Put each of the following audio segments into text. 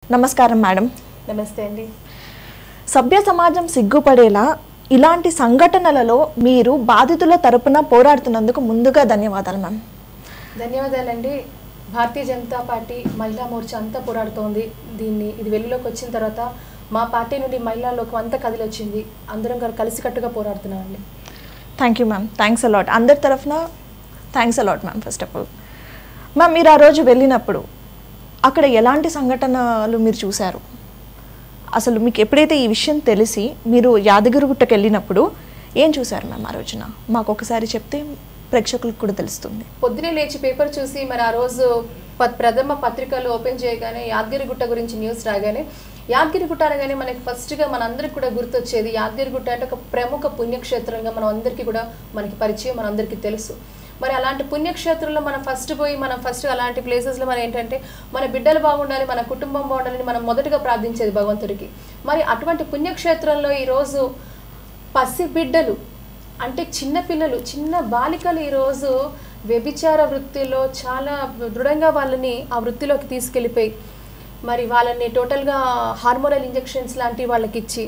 నమస్కారం మేడం నమస్తే అండి సభ్య సమాజం సిగ్గుపడేలా ఇలాంటి సంఘటనలలో మీరు బాధితుల తరపున పోరాడుతున్నందుకు ముందుగా ధన్యవాదాలు మ్యామ్ ధన్యవాదాలండి భారతీయ జనతా పార్టీ మహిళా మోర్చా అంతా పోరాడుతోంది దీన్ని ఇది వెలుగులోకి వచ్చిన తర్వాత మా పార్టీ నుండి మహిళల్లోకి అంతా కదిలి వచ్చింది అందరం గారు కలిసికట్టుగా పోరాడుతున్నామండి thank you ma'am thanks a lot అందరి తరఫున thanks a lot ma'am first of all ma'am మీరు ఆ రోజు వెళ్ళినప్పుడు అక్కడ ఎలాంటి సంఘటనలు మీరు చూశారు అసలు మీకు ఎప్పుడైతే ఈ విషయం తెలిసి మీరు యాదగిరిగుట్టకు వెళ్ళినప్పుడు ఏం చూశారు మ్యామ్ ఆ రోజున మాకు ఒకసారి చెప్తే ప్రేక్షకులకు కూడా తెలుస్తుంది పొద్దునే లేచి పేపర్ చూసి మరి ఆ రోజు ప- ప్రథమ పత్రికలు ఓపెన్ చేయగానే యాదగిరిగుట్ట గురించి న్యూస్ రాగానే యాదగిరిగుట్ట అనగానే మనకి ఫస్ట్గా మనందరికి కూడా గుర్తొచ్చేది యాదగిరిగుట్ట అంటే ఒక ప్రముఖ పుణ్యక్షేత్రంగా మనం అందరికీ కూడా మనకి పరిచయం మనందరికీ తెలుసు మరి అలాంటి పుణ్యక్షేత్రంలో మనం ఫస్ట్ పోయి మనం ఫస్ట్ అలాంటి ప్లేసెస్లో మనం ఏంటంటే మన బిడ్డలు బాగుండాలి మన కుటుంబం బాగుండాలని మనం మొదటగా ప్రార్థించేది భగవంతుడికి మరి అటువంటి పుణ్యక్షేత్రంలో ఈరోజు పసి బిడ్డలు అంటే చిన్న పిల్లలు చిన్న బాలికలు ఈరోజు వ్యభిచార వృత్తిలో చాలా దృఢంగా వాళ్ళని ఆ వృత్తిలోకి తీసుకెళ్ళిపోయి మరి వాళ్ళని టోటల్గా హార్మోనల్ ఇంజెక్షన్స్ లాంటివి వాళ్ళకి ఇచ్చి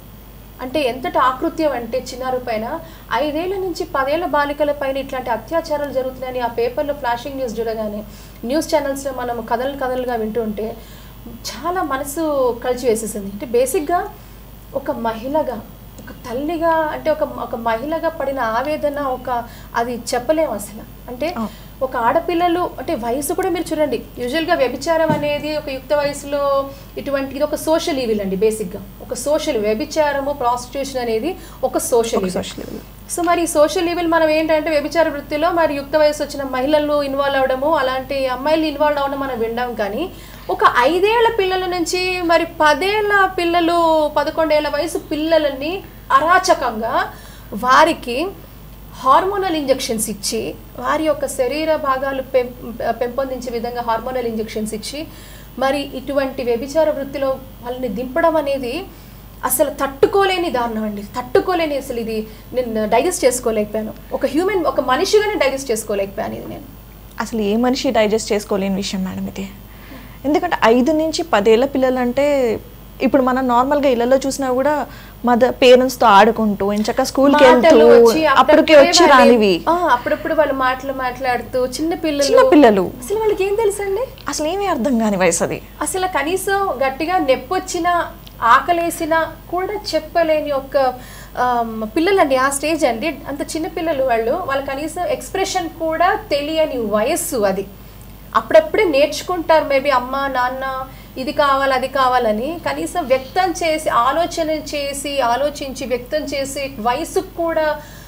అంటే ఎంతటి ఆకృత్యం అంటే చిన్నారు పైన ఐదేళ్ల నుంచి పదేళ్ల బాలికల పైన ఇట్లాంటి అత్యాచారాలు జరుగుతున్నాయని ఆ పేపర్లో ఫ్లాషింగ్ న్యూస్ చూడగానే న్యూస్ ఛానల్స్లో మనం కథలు కథలుగా వింటుంటే చాలా మనసు కలిసి వేసేసింది అంటే బేసిక్గా ఒక మహిళగా ఒక తల్లిగా అంటే ఒక ఒక మహిళగా పడిన ఆవేదన ఒక అది చెప్పలేము అసలు అంటే అవును. ఒక ఆడపిల్లలు అంటే వయసు కూడా మీరు చూడండి యూజువల్గా వ్యభిచారం అనేది ఒక యుక్త వయసులో ఇటువంటి ఇది ఒక సోషల్ ఈవిల్ అండి బేసిక్గా ఒక సోషల్ వ్యభిచారము ప్రాస్టిట్యూషన్ అనేది ఒక సోషల్ ఒక ఈవిల్ social evil. సో మరి సోషల్ ఈవిల్ మనం ఏంటంటే వ్యభిచార వృత్తిలో మరి యుక్త వయసు వచ్చిన మహిళలు ఇన్వాల్వ్ అవడము అలాంటి అమ్మాయిలు ఇన్వాల్వ్ అవ్వడం మనం వింటాం కానీ ఒక ఐదేళ్ల పిల్లల నుంచి మరి పదేళ్ల పిల్లలు పదకొండేళ్ల వయసు పిల్లలని అరాచకంగా వారికి హార్మోనల్ ఇంజెక్షన్స్ ఇచ్చి వారి యొక్క శరీర భాగాలు పెం పెంపొందించే విధంగా హార్మోనల్ ఇంజెక్షన్స్ ఇచ్చి మరి ఇటువంటి వ్యభిచార వృత్తిలో వాళ్ళని దింపడం అనేది అసలు తట్టుకోలేని దారుణం అండి తట్టుకోలేని అసలు ఇది నేను డైజెస్ట్ చేసుకోలేకపోయాను ఒక హ్యూమన్ ఒక మనిషిగానే డైజెస్ట్ చేసుకోలేకపోయాను ఇది నేను అసలు ఏ మనిషి డైజెస్ట్ చేసుకోలేని విషయం మేడం ఇది ఎందుకంటే ఐదు నుంచి పదేళ్ల పిల్లలు అంటే ఇప్పుడు మనం నార్మల్గా ఇళ్లలో చూసినా కూడా మదర్ పేరెంట్స్తో ఆడుకుంటూ ఇంచక్క స్కూల్కి వెళ్తూ మాటలు వచ్చి అప్పటికే వచ్చి వాళ్ళు- రానివి ఆ, అప్పుడప్పుడు వాళ్ళు మాటలు మాట్లాడుతూ చిన్న పిల్లలు చిన్న పిల్లలు అసలు వాళ్ళకి ఏం తెలుసండి అసలు ఏమీ అర్థం కాని వయసు అది అసలు కనీసం గట్టిగా నొప్పొచ్చిన ఆకలేసిన కూడా చెప్పలేని ఒక ఆమ్, పిల్లలండి ఆ స్టేజ్ అండి అంత చిన్న పిల్లలు వాళ్ళు వాళ్ళ కనీసం ఎక్స్ప్రెషన్ కూడా తెలియని వయస్సు అది అప్పుడప్పుడే నేర్చుకుంటారు మేబీ అమ్మ నాన్న ఇది కావాలి అది కావాలని కనీసం వ్యక్తం చేసి ఆలోచన చేసి ఆలోచించి వ్యక్తం చేసి వయసుకు కూడా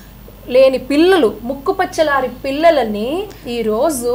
లేని పిల్లలు ముక్కుపచ్చలారి పిల్లలని ఈరోజు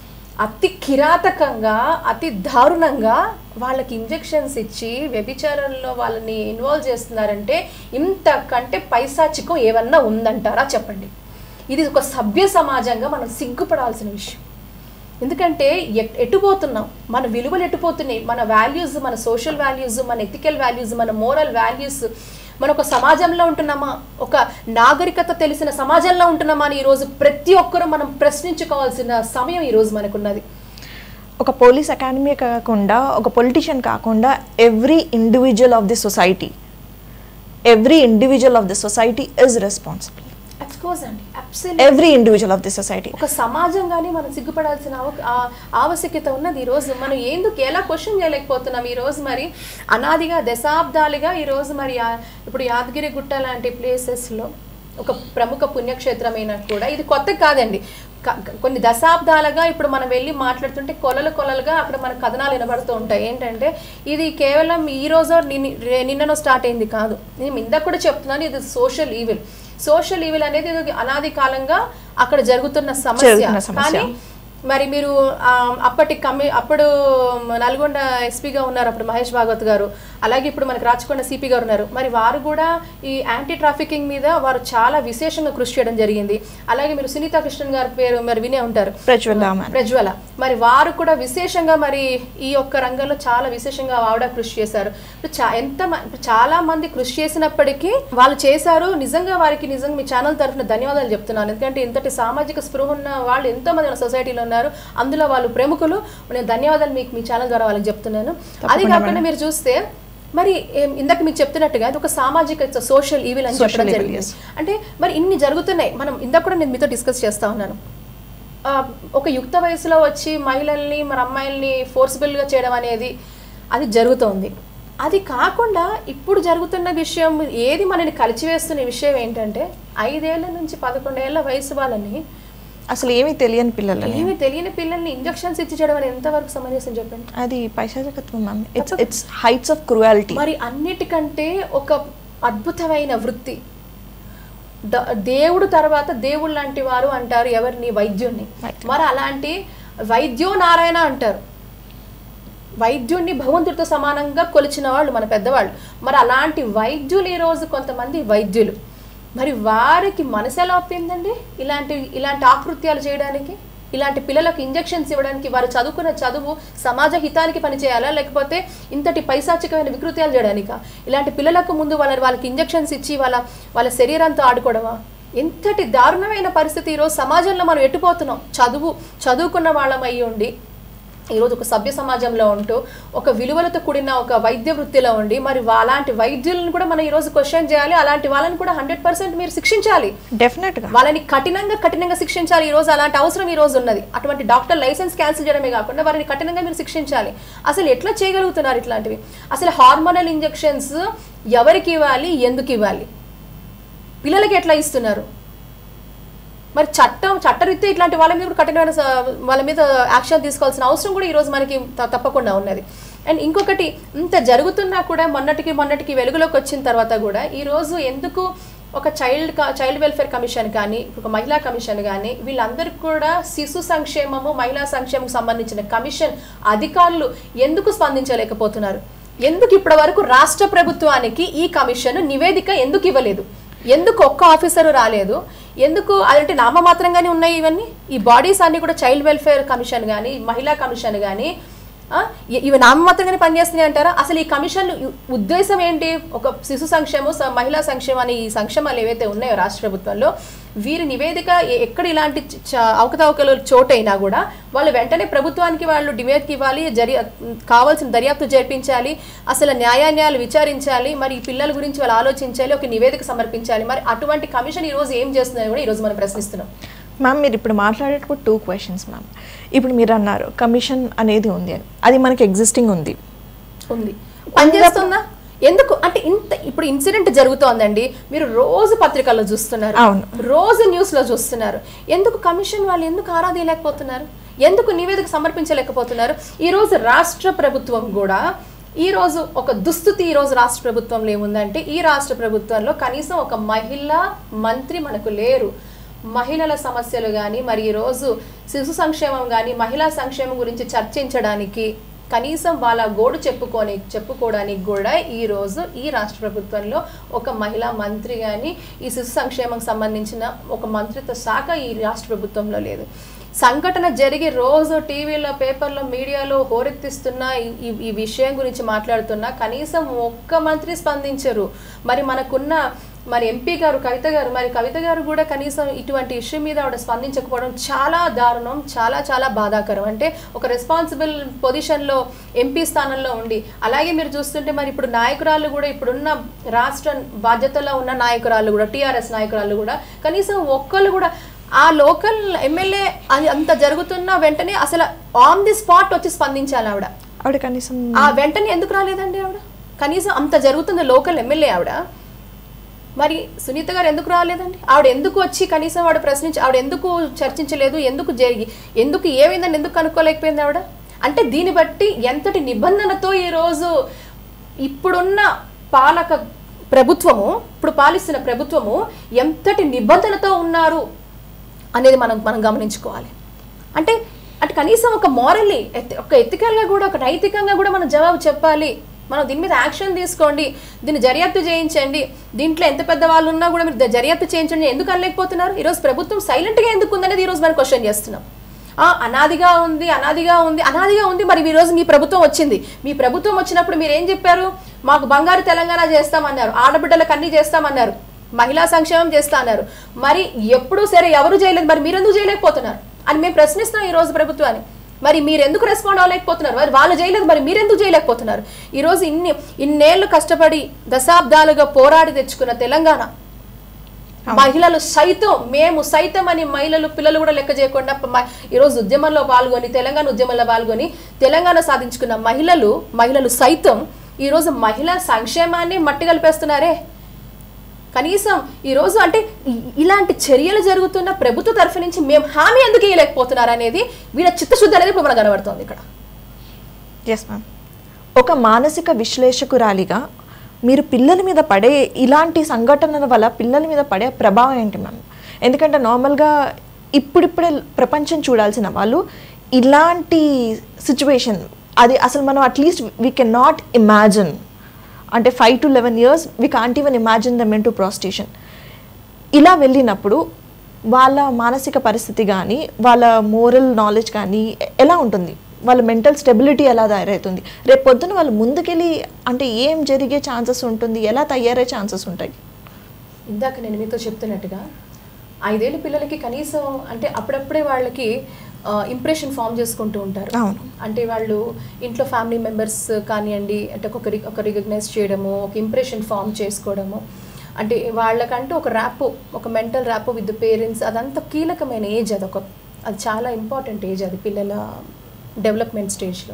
అతి కిరాతకంగా అతి దారుణంగా వాళ్ళకి ఇంజెక్షన్స్ ఇచ్చి వ్యభిచారంలో వాళ్ళని ఇన్వాల్వ్ చేస్తున్నారంటే ఇంతకంటే పైశాచికం ఏమన్నా ఉందంటారా చెప్పండి ఇది ఒక సభ్య సమాజంగా మనం సిగ్గుపడాల్సిన విషయం ఎందుకంటే ఎట్- ఎటుపోతున్నాం మన విలువలు ఎటుపోతున్నాయి మన వాల్యూస్ మన సోషల్ వాల్యూస్ మన ఎథికల్ వాల్యూస్ మన మోరల్ వాల్యూస్ మన ఒక సమాజంలో ఉంటున్నామా ఒక నాగరికత తెలిసిన సమాజంలో ఉంటున్నామా అని ఈరోజు ప్రతి ఒక్కరూ మనం ప్రశ్నించుకోవాల్సిన సమయం ఈరోజు మనకున్నది ఒక పోలీస్ అకాడమీ కాకుండా ఒక పొలిటీషియన్ కాకుండా every individual of the society every individual of the society is responsible course అండి absolute every individual of the society ఒక సమాజంగానే మనం సిగ్గుపడాల్సిన ఆవ- ఆ- ఆవశ్యకత ఉన్నది ఈ రోజు మనం ఎందుకు ఎలా క్వశ్చన్ చేయలేకపోతున్నాం ఈ రోజు మరి అనాదిగా దశాబ్దాలుగా ఈ రోజు మరి ఆ- ఇప్పుడు యాదగిరి గుట్ట లాంటి ప్లేసెస్లో ఒక ప్రముఖ పుణ్యక్షేత్రమైన కూడా ఇది కొత్త కాదండి క- కొన్ని దశాబ్దాలుగా ఇప్పుడు మనం వెళ్ళి మాట్లాడుతుంటే కొలలు కొలలుగా అక్కడ మన కథనాలు వినబడుతూ ఉంటాయి ఏంటంటే ఇది కేవలం ఈ రోజు నిన్న- రే- నిన్ననో స్టార్ట్ అయింది కాదు నేను ఇందాక కూడా చెప్తున్నాను ఇది సోషల్ ఈవిల్ సోషల్ ఈవిల్ అనేది ఇది అనాది కాలంగా అక్కడ జరుగుతున్న సమస్య జరుగుతున్న సమస్య. కానీ మరి మీరు ఆ, అప్పటి కమి అప్పుడు నల్గొండ ఎస్పీగా ఉన్నారు అప్పుడు మహేష్ భాగవత్ గారు అలాగే ఇప్పుడు మనకి రాచకొండ సిపి గారు ఉన్నారు మరి వారు కూడా ఈ యాంటీ ట్రాఫికింగ్ మీద వారు చాలా విశేషంగా కృషి చేయడం జరిగింది అలాగే మీరు సునీతా కృష్ణన్ గారి పేరు మరి వినే ఉంటారు ప్రజ్వల్ రామన్ ప్రజ్వల మరి వారు కూడా విశేషంగా మరి ఈ యొక్క రంగంలో చాలా విశేషంగా ఆవిడ కృషి చేశారు ఇప్పుడు చా- ఎంత మ- ఇప్పుడు చాలా మంది కృషి చేసినప్పటికీ వాళ్ళు చేశారు నిజంగా వారికి నిజంగా మీ ఛానల్ తరఫున ధన్యవాదాలు చెప్తున్నాను ఎందుకంటే ఇంతటి సామాజిక స్పృహ ఉన్న వాళ్ళు ఎంతో మంది మన సొసైటీలో ఉన్నారు అందులో వాళ్ళు ప్రముఖులు నేను ధన్యవాదాలు మీకు మీ ఛానల్ ద్వారా వాళ్ళకి చెప్తున్నాను అది తప్పకుండా కాకుండా మీరు చూస్తే మరి ఏం- ఇందాక మీకు చెప్తున్నట్టుగా ఇది ఒక సామాజిక సోషల్ ఈవిల్ అని Social చెప్పడం evil, జరిగింది yes. అంటే మరి ఇన్ని జరుగుతున్నాయి మనం ఇందాక కూడా నేను మీతో డిస్కస్ చేస్తా ఉన్నాను ఆ, ఒక యుక్త వయసులో వచ్చి మహిళల్ని మరి అమ్మాయిల్ని ఫోర్స్ఫుల్గా చేయడం అనేది అది జరుగుతోంది అది కాకుండా ఇప్పుడు జరుగుతున్న విషయం ఏది మనని కలిచివేస్తున్న విషయం ఏంటంటే ఐదేళ్ల నుంచి పదకొండేళ్ల వయసు వాళ్ళని అసలు ఏమీ తెలియని పిల్లలని ఏమీ తెలియని పిల్లల్ని ఇంజక్షన్స్ ఇచ్చి చేయడం అనేది ఎంతవరకు సమంజసం చెప్పండి అది పైశాచకత్వం ma'am it's it's heights of cruelty మరి అన్నిటికంటే ఒక అద్భుతమైన వృత్తి ద- దేవుడు తర్వాత దేవుడు లాంటి వారు అంటారు ఎవరిని వైద్యుణ్ణి Right. మరి అలాంటి వైద్యో నారాయణ అంటారు వైద్యుణ్ణి భగవంతుడితో సమానంగా కొలిచిన వాళ్ళు మన పెద్దవాళ్ళు మరి అలాంటి వైద్యులు ఈరోజు కొంతమంది వైద్యులు మరి వారికి మనసు ఎలా ఒప్పిందండి ఇలాంటి ఇలాంటి ఆకృత్యాలు చేయడానికి ఇలాంటి పిల్లలకు ఇంజెక్షన్స్ ఇవ్వడానికి వారు చదువుకున్న చదువు సమాజ హితానికి పనిచేయాలా లేకపోతే ఇంతటి పైశాచికమైన వికృత్యాలు చేయడానికా ఇలాంటి పిల్లలకు ముందు వాళ్ళ వాళ్ళకి ఇంజెక్షన్స్ ఇచ్చి వాళ్ళ వాళ్ళ శరీరంతో ఆడుకోవడమా ఎంతటి దారుణమైన పరిస్థితి ఈరోజు సమాజంలో మనం ఎట్టుపోతున్నాం చదువు చదువుకున్న వాళ్ళం అయ్యి ఉండి ఈరోజు ఒక సభ్య సమాజంలో ఉంటూ ఒక విలువలతో కూడిన ఒక వైద్య వృత్తిలో ఉండి మరి అలాంటి వైద్యులను కూడా మనం ఈరోజు క్వశ్చన్ చేయాలి అలాంటి వాళ్ళని కూడా హండ్రెడ్ పర్సెంట్ మీరు శిక్షించాలి డెఫినెట్ గా వాళ్ళని కఠినంగా కఠినంగా శిక్షించాలి ఈ రోజు అలాంటి అవసరం ఈ రోజు ఉన్నది అటువంటి డాక్టర్ లైసెన్స్ క్యాన్సిల్ చేయడమే కాకుండా వారిని కఠినంగా మీరు శిక్షించాలి అసలు ఎట్లా చేయగలుగుతున్నారు ఇట్లాంటివి అసలు హార్మోనల్ ఇంజెక్షన్స్ ఎవరికి ఇవ్వాలి ఎందుకు ఇవ్వాలి పిల్లలకి ఎట్లా ఇస్తున్నారు మరి చట్టం చట్టరీత్యా ఇట్లాంటి వాళ్ళ మీద కూడా కఠినమైన స- వాళ్ళ మీద యాక్షన్ తీసుకోవాల్సిన అవసరం కూడా ఈరోజు మనకి త- తప్పకుండా ఉన్నది అండ్ ఇంకొకటి ఇంత జరుగుతున్నా కూడా మొన్నటికి మొన్నటికి వెలుగులోకి వచ్చిన తర్వాత కూడా ఈరోజు ఎందుకు ఒక చైల్డ్ క- చైల్డ్ వెల్ఫేర్ కమిషన్ కానీ ఒక మహిళా కమిషన్ కానీ వీళ్ళందరికీ కూడా శిశు సంక్షేమము మహిళా సంక్షేమం సంబంధించిన కమిషన్ అధికారులు ఎందుకు స్పందించలేకపోతున్నారు ఎందుకు ఇప్పటి వరకు రాష్ట్ర ప్రభుత్వానికి ఈ కమిషన్ నివేదిక ఎందుకు ఇవ్వలేదు ఎందుకు ఒక్క ఆఫీసర్ రాలేదు ఎందుకు అదంటే నామమాత్రంగానే ఉన్నాయి ఇవన్నీ ఈ బాడీస్ అన్ని కూడా చైల్డ్ వెల్ఫేర్ కమిషన్ కానీ మహిళా కమిషన్ కానీ ఇవి నామమాత్రంగానే పనిచేస్తున్నాయి అంటారా అసలు ఈ కమిషన్ ఉద్దేశం ఏంటి ఒక శిశు సంక్షేమం స- మహిళా సంక్షేమం అనే ఈ సంక్షేమాలు ఏవైతే ఉన్నాయో రాష్ట్ర ప్రభుత్వంలో వీరి నివేదిక ఎ- ఎక్కడ ఇలాంటి చ- చ- అవకతవకలు చోటైనా కూడా వాళ్ళు వెంటనే ప్రభుత్వానికి వాళ్ళు డిమేట్కి ఇవ్వాలి జరి కావాల్సిన దర్యాప్తు జరిపించాలి అసలు న్యాయాన్యాయాలు విచారించాలి మరి ఈ పిల్లల గురించి వాళ్ళు ఆలోచించాలి ఒక నివేదిక సమర్పించాలి మరి అటువంటి కమిషన్ ఈ రోజు ఏం చేస్తుందని కూడా ఈ రోజు మనం ప్రశ్నిస్తున్నాం మ్యామ్ మీరు ఇప్పుడు మాట్లాడేటప్పుడు టూ క్వశ్చన్స్ మ్యామ్ ఇప్పుడు మీరు అన్నారు కమిషన్ అనేది ఉంది అని అది మనకి ఎగ్జిస్టింగ్ ఉంది ఉంది పనిచేస్తుందా ఎందుకు అంటే ఇంత ఇప్పుడు ఇన్సిడెంట్ జరుగుతోందండి మీరు రోజు పత్రికల్లో చూస్తున్నారు అవును. రోజు న్యూస్ లో చూస్తున్నారు ఎందుకు కమిషన్ వాళ్ళు ఎందుకు ఆరాధీయలేకపోతున్నారు ఎందుకు నివేదిక సమర్పించలేకపోతున్నారు ఈ రోజు రాష్ట్ర ప్రభుత్వం కూడా ఈ రోజు ఒక దుస్థితి ఈ రోజు రాష్ట్ర ప్రభుత్వంలో ఏముందంటే ఈ రాష్ట్ర ప్రభుత్వంలో కనీసం ఒక మహిళా మంత్రి మనకు లేరు మహిళల సమస్యలు కానీ మరి ఈరోజు శిశు సంక్షేమం కానీ మహిళా సంక్షేమం గురించి చర్చించడానికి కనీసం వాళ్ళ గోడు చెప్పుకొని చెప్పుకోవడానికి కూడా ఈ రోజు ఈ రాష్ట్ర ప్రభుత్వంలో ఒక మహిళా మంత్రి కానీ ఈ శిశు సంక్షేమం సంబంధించిన ఒక మంత్రిత్వ శాఖ ఈ రాష్ట్ర ప్రభుత్వంలో లేదు సంఘటన జరిగి రోజు టీవీలో పేపర్లో మీడియాలో హోరెత్తిస్తున్న ఈ- ఈ ఈ విషయం గురించి మాట్లాడుతున్నా కనీసం ఒక్క మంత్రి స్పందించరు మరి మనకున్న మరి ఎంపీ గారు కవిత గారు మరి కవిత గారు కూడా కనీసం ఇటువంటి ఇష్యూ మీద ఆవిడ స్పందించకపోవడం చాలా దారుణం చాలా చాలా బాధాకరం అంటే ఒక రెస్పాన్సిబుల్ పొజిషన్లో ఎంపీ స్థానంలో ఉండి అలాగే మీరు చూస్తుంటే మరి ఇప్పుడు నాయకురాలు కూడా ఇప్పుడున్న రాష్ట్ర బాధ్యతలో ఉన్న నాయకురాలు కూడా టీఆర్ఎస్ నాయకురాలు కూడా కనీసం ఒక్కళ్ళు కూడా ఆ లోకల్ ఎమ్మెల్యే అది అంత జరుగుతున్న వెంటనే అసలు ఆన్ ది స్పాట్ వచ్చి స్పందించాలి ఆవిడ ఆవిడ కనీసం ఆ వెంటనే ఎందుకు రాలేదండి ఆవిడ కనీసం అంత జరుగుతుంది లోకల్ ఎమ్మెల్యే ఆవిడ మరి సునీత గారు ఎందుకు రాలేదండి ఆవిడ ఎందుకు వచ్చి కనీసం ఆవిడ ప్రశ్నించి ఆవిడ ఎందుకు చర్చించలేదు ఎందుకు జరిగి ఎందుకు ఏమైందని ఎందుకు కనుక్కోలేకపోయింది ఆవిడ అంటే దీన్ని బట్టి ఎంతటి నిబంధనతో ఈరోజు ఇప్పుడున్న పాలక ప్రభుత్వము ఇప్పుడు పాలిస్తున్న ప్రభుత్వము ఎంతటి నిబంధనతో ఉన్నారు అనేది మనం మనం గమనించుకోవాలి అంటే అంటే కనీసం ఒక మారల్లీ ఒక ఎథికల్గా కూడా ఒక నైతికంగా కూడా మనం జవాబు చెప్పాలి మనం దీని మీద యాక్షన్ తీసుకోండి దీన్ని దర్యాప్తు చేయించండి దీంట్లో ఎంత పెద్ద వాళ్ళు ఉన్నా కూడా మీరు ద- దర్యాప్తు చేయించండి ఎందుకు అనలేకపోతున్నారు ఈరోజు ప్రభుత్వం సైలెంట్గా ఎందుకు ఉందనేది ఈరోజు మనం క్వశ్చన్ చేస్తున్నాం ఆ, అనాదిగా ఉంది అనాదిగా ఉంది అనాదిగా ఉంది మరి ఈ రోజు మీ ప్రభుత్వం వచ్చింది మీ ప్రభుత్వం వచ్చినప్పుడు మీరు ఏం చెప్పారు మాకు బంగారు తెలంగాణ చేస్తామన్నారు ఆడబిడ్డలకు అన్ని చేస్తామన్నారు మహిళా సంక్షేమం చేస్తా అన్నారు మరి ఎప్పుడు సరే ఎవరు చేయలేదు మరి మీరెందుకు చేయలేకపోతున్నారు అని మేము ప్రశ్నిస్తున్నాం ఈ రోజు ప్రభుత్వాన్ని మరి మీరు ఎందుకు రెస్పాండ్ అవ్వలేకపోతున్నారు మరి వాళ్ళు చేయలేదు మరి మీరు ఎందుకు చేయలేకపోతున్నారు ఈ రోజు ఇన్ని ఇన్నేళ్లు కష్టపడి దశాబ్దాలుగా పోరాడి తెచ్చుకున్న తెలంగాణ మహిళలు సైతం మేము సైతం అని మహిళలు పిల్లలు కూడా లెక్క చేయకుండా మ- ఈరోజు ఉద్యమంలో పాల్గొని తెలంగాణ ఉద్యమంలో పాల్గొని తెలంగాణ సాధించుకున్న మహిళలు మహిళలు సైతం ఈరోజు మహిళా సంక్షేమాన్ని మట్టి కలిపేస్తున్నారే కనీసం ఈరోజు అంటే ఇ- ఇలాంటి చర్యలు జరుగుతున్న ప్రభుత్వ తరఫు నుంచి మేము హామీ ఎందుకు ఇవ్వలేకపోతున్నారు అనేది వీళ్ళ చిత్తశుద్ధి అనేది ఇప్పుడు మనకు కనబడుతోంది ఇక్కడ ఎస్ మ్యామ్ ఒక మానసిక విశ్లేషకురాలిగా మీరు పిల్లల మీద పడే ఇలాంటి సంఘటనల వల్ల పిల్లల మీద పడే ప్రభావం ఏంటి మ్యామ్ ఎందుకంటే నార్మల్గా ఇప్పుడిప్పుడే ప్రపంచం చూడాల్సిన వాళ్ళు ఇలాంటి సిచ్యువేషన్ అది అసలు మనం at least we can not imagine అంటే five to eleven years we can't even imagine them into prostitution ఇలా వెళ్ళినప్పుడు వాళ్ళ మానసిక పరిస్థితి కానీ వాళ్ళ మోరల్ నాలెడ్జ్ కానీ ఎలా ఉంటుంది వాళ్ళ మెంటల్ స్టెబిలిటీ ఎలా తయారవుతుంది రేపు పొద్దున వాళ్ళు ముందుకెళ్ళి అంటే ఏం జరిగే ఛాన్సెస్ ఉంటుంది ఎలా తయారయ్యే ఛాన్సెస్ ఉంటాయి ఇందాక నేను మీతో చెప్తున్నట్టుగా ఐదేళ్ళ పిల్లలకి కనీసం అంటే అప్పుడప్పుడే వాళ్ళకి ఇంప్రెషన్ ఫామ్ చేసుకుంటూ ఉంటారు అవును. అంటే వాళ్ళు ఇంట్లో ఫ్యామిలీ మెంబర్స్ కానివ్వండి అంటే ఒక రి- ఒక రికగ్నైజ్ చేయడము ఒక ఇంప్రెషన్ ఫామ్ చేసుకోవడము అంటే వాళ్ళకంటూ ఒక ర్యాప్ ఒక మెంటల్ ర్యాప్ విత్ పేరెంట్స్ అదంతా కీలకమైన ఏజ్ అది ఒక అది చాలా ఇంపార్టెంట్ ఏజ్ అది పిల్లల డెవలప్మెంట్ స్టేజ్లో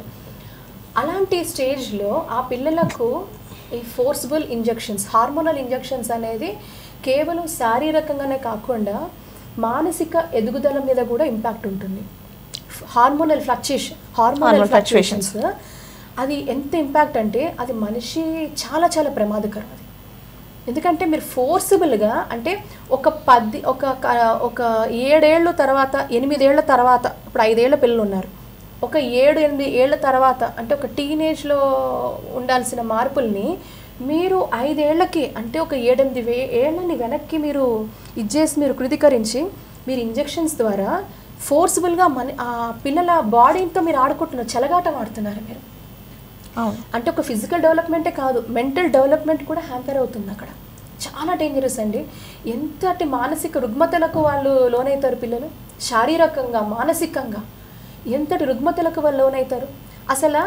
అలాంటి స్టేజ్లో ఆ పిల్లలకు ఈ ఫోర్స్బుల్ ఇంజెక్షన్స్ హార్మోనల్ ఇంజెక్షన్స్ అనేది కేవలం శారీరకంగానే కాకుండా మానసిక ఎదుగుదల మీద కూడా ఇంపాక్ట్ ఉంటుంది hormonal fluctuation hormonal Hormonal fluctuations. Fluctuations అది ఎంత ఇంపాక్ట్ అంటే అది మనిషి చాలా చాలా ప్రమాదకరం అది ఎందుకంటే మీరు ఫోర్సిబుల్గా అంటే ఒక పది ఒక క- ఒక ఏడేళ్ళ తర్వాత ఎనిమిదేళ్ల తర్వాత ఇప్పుడు ఐదేళ్ల పిల్లలు ఉన్నారు ఒక ఏడు ఎనిమిది ఏళ్ల తర్వాత అంటే ఒక టీనేజ్లో ఉండాల్సిన మార్పుల్ని మీరు ఐదేళ్లకి అంటే ఒక ఏడెనిమిది వే ఏళ్ళని వెనక్కి మీరు ఇచ్చేసి మీరు కృతీకరించి మీరు ఇంజెక్షన్స్ ద్వారా ఫోర్సిబుల్గా మన ఆ పిల్లల బాడీతో మీరు ఆడుకుంటున్నారు చెలగాటం ఆడుతున్నారు మీరు అవును అంటే ఒక ఫిజికల్ డెవలప్మెంటే కాదు మెంటల్ డెవలప్మెంట్ కూడా హ్యాంపర్ అవుతుంది అక్కడ చాలా డేంజరస్ అండి ఎంతటి మానసిక రుగ్మతలకు వాళ్ళు లోనవుతారు పిల్లలు శారీరకంగా మానసికంగా ఎంతటి రుగ్మతలకు వాళ్ళు లోనవుతారు అసలు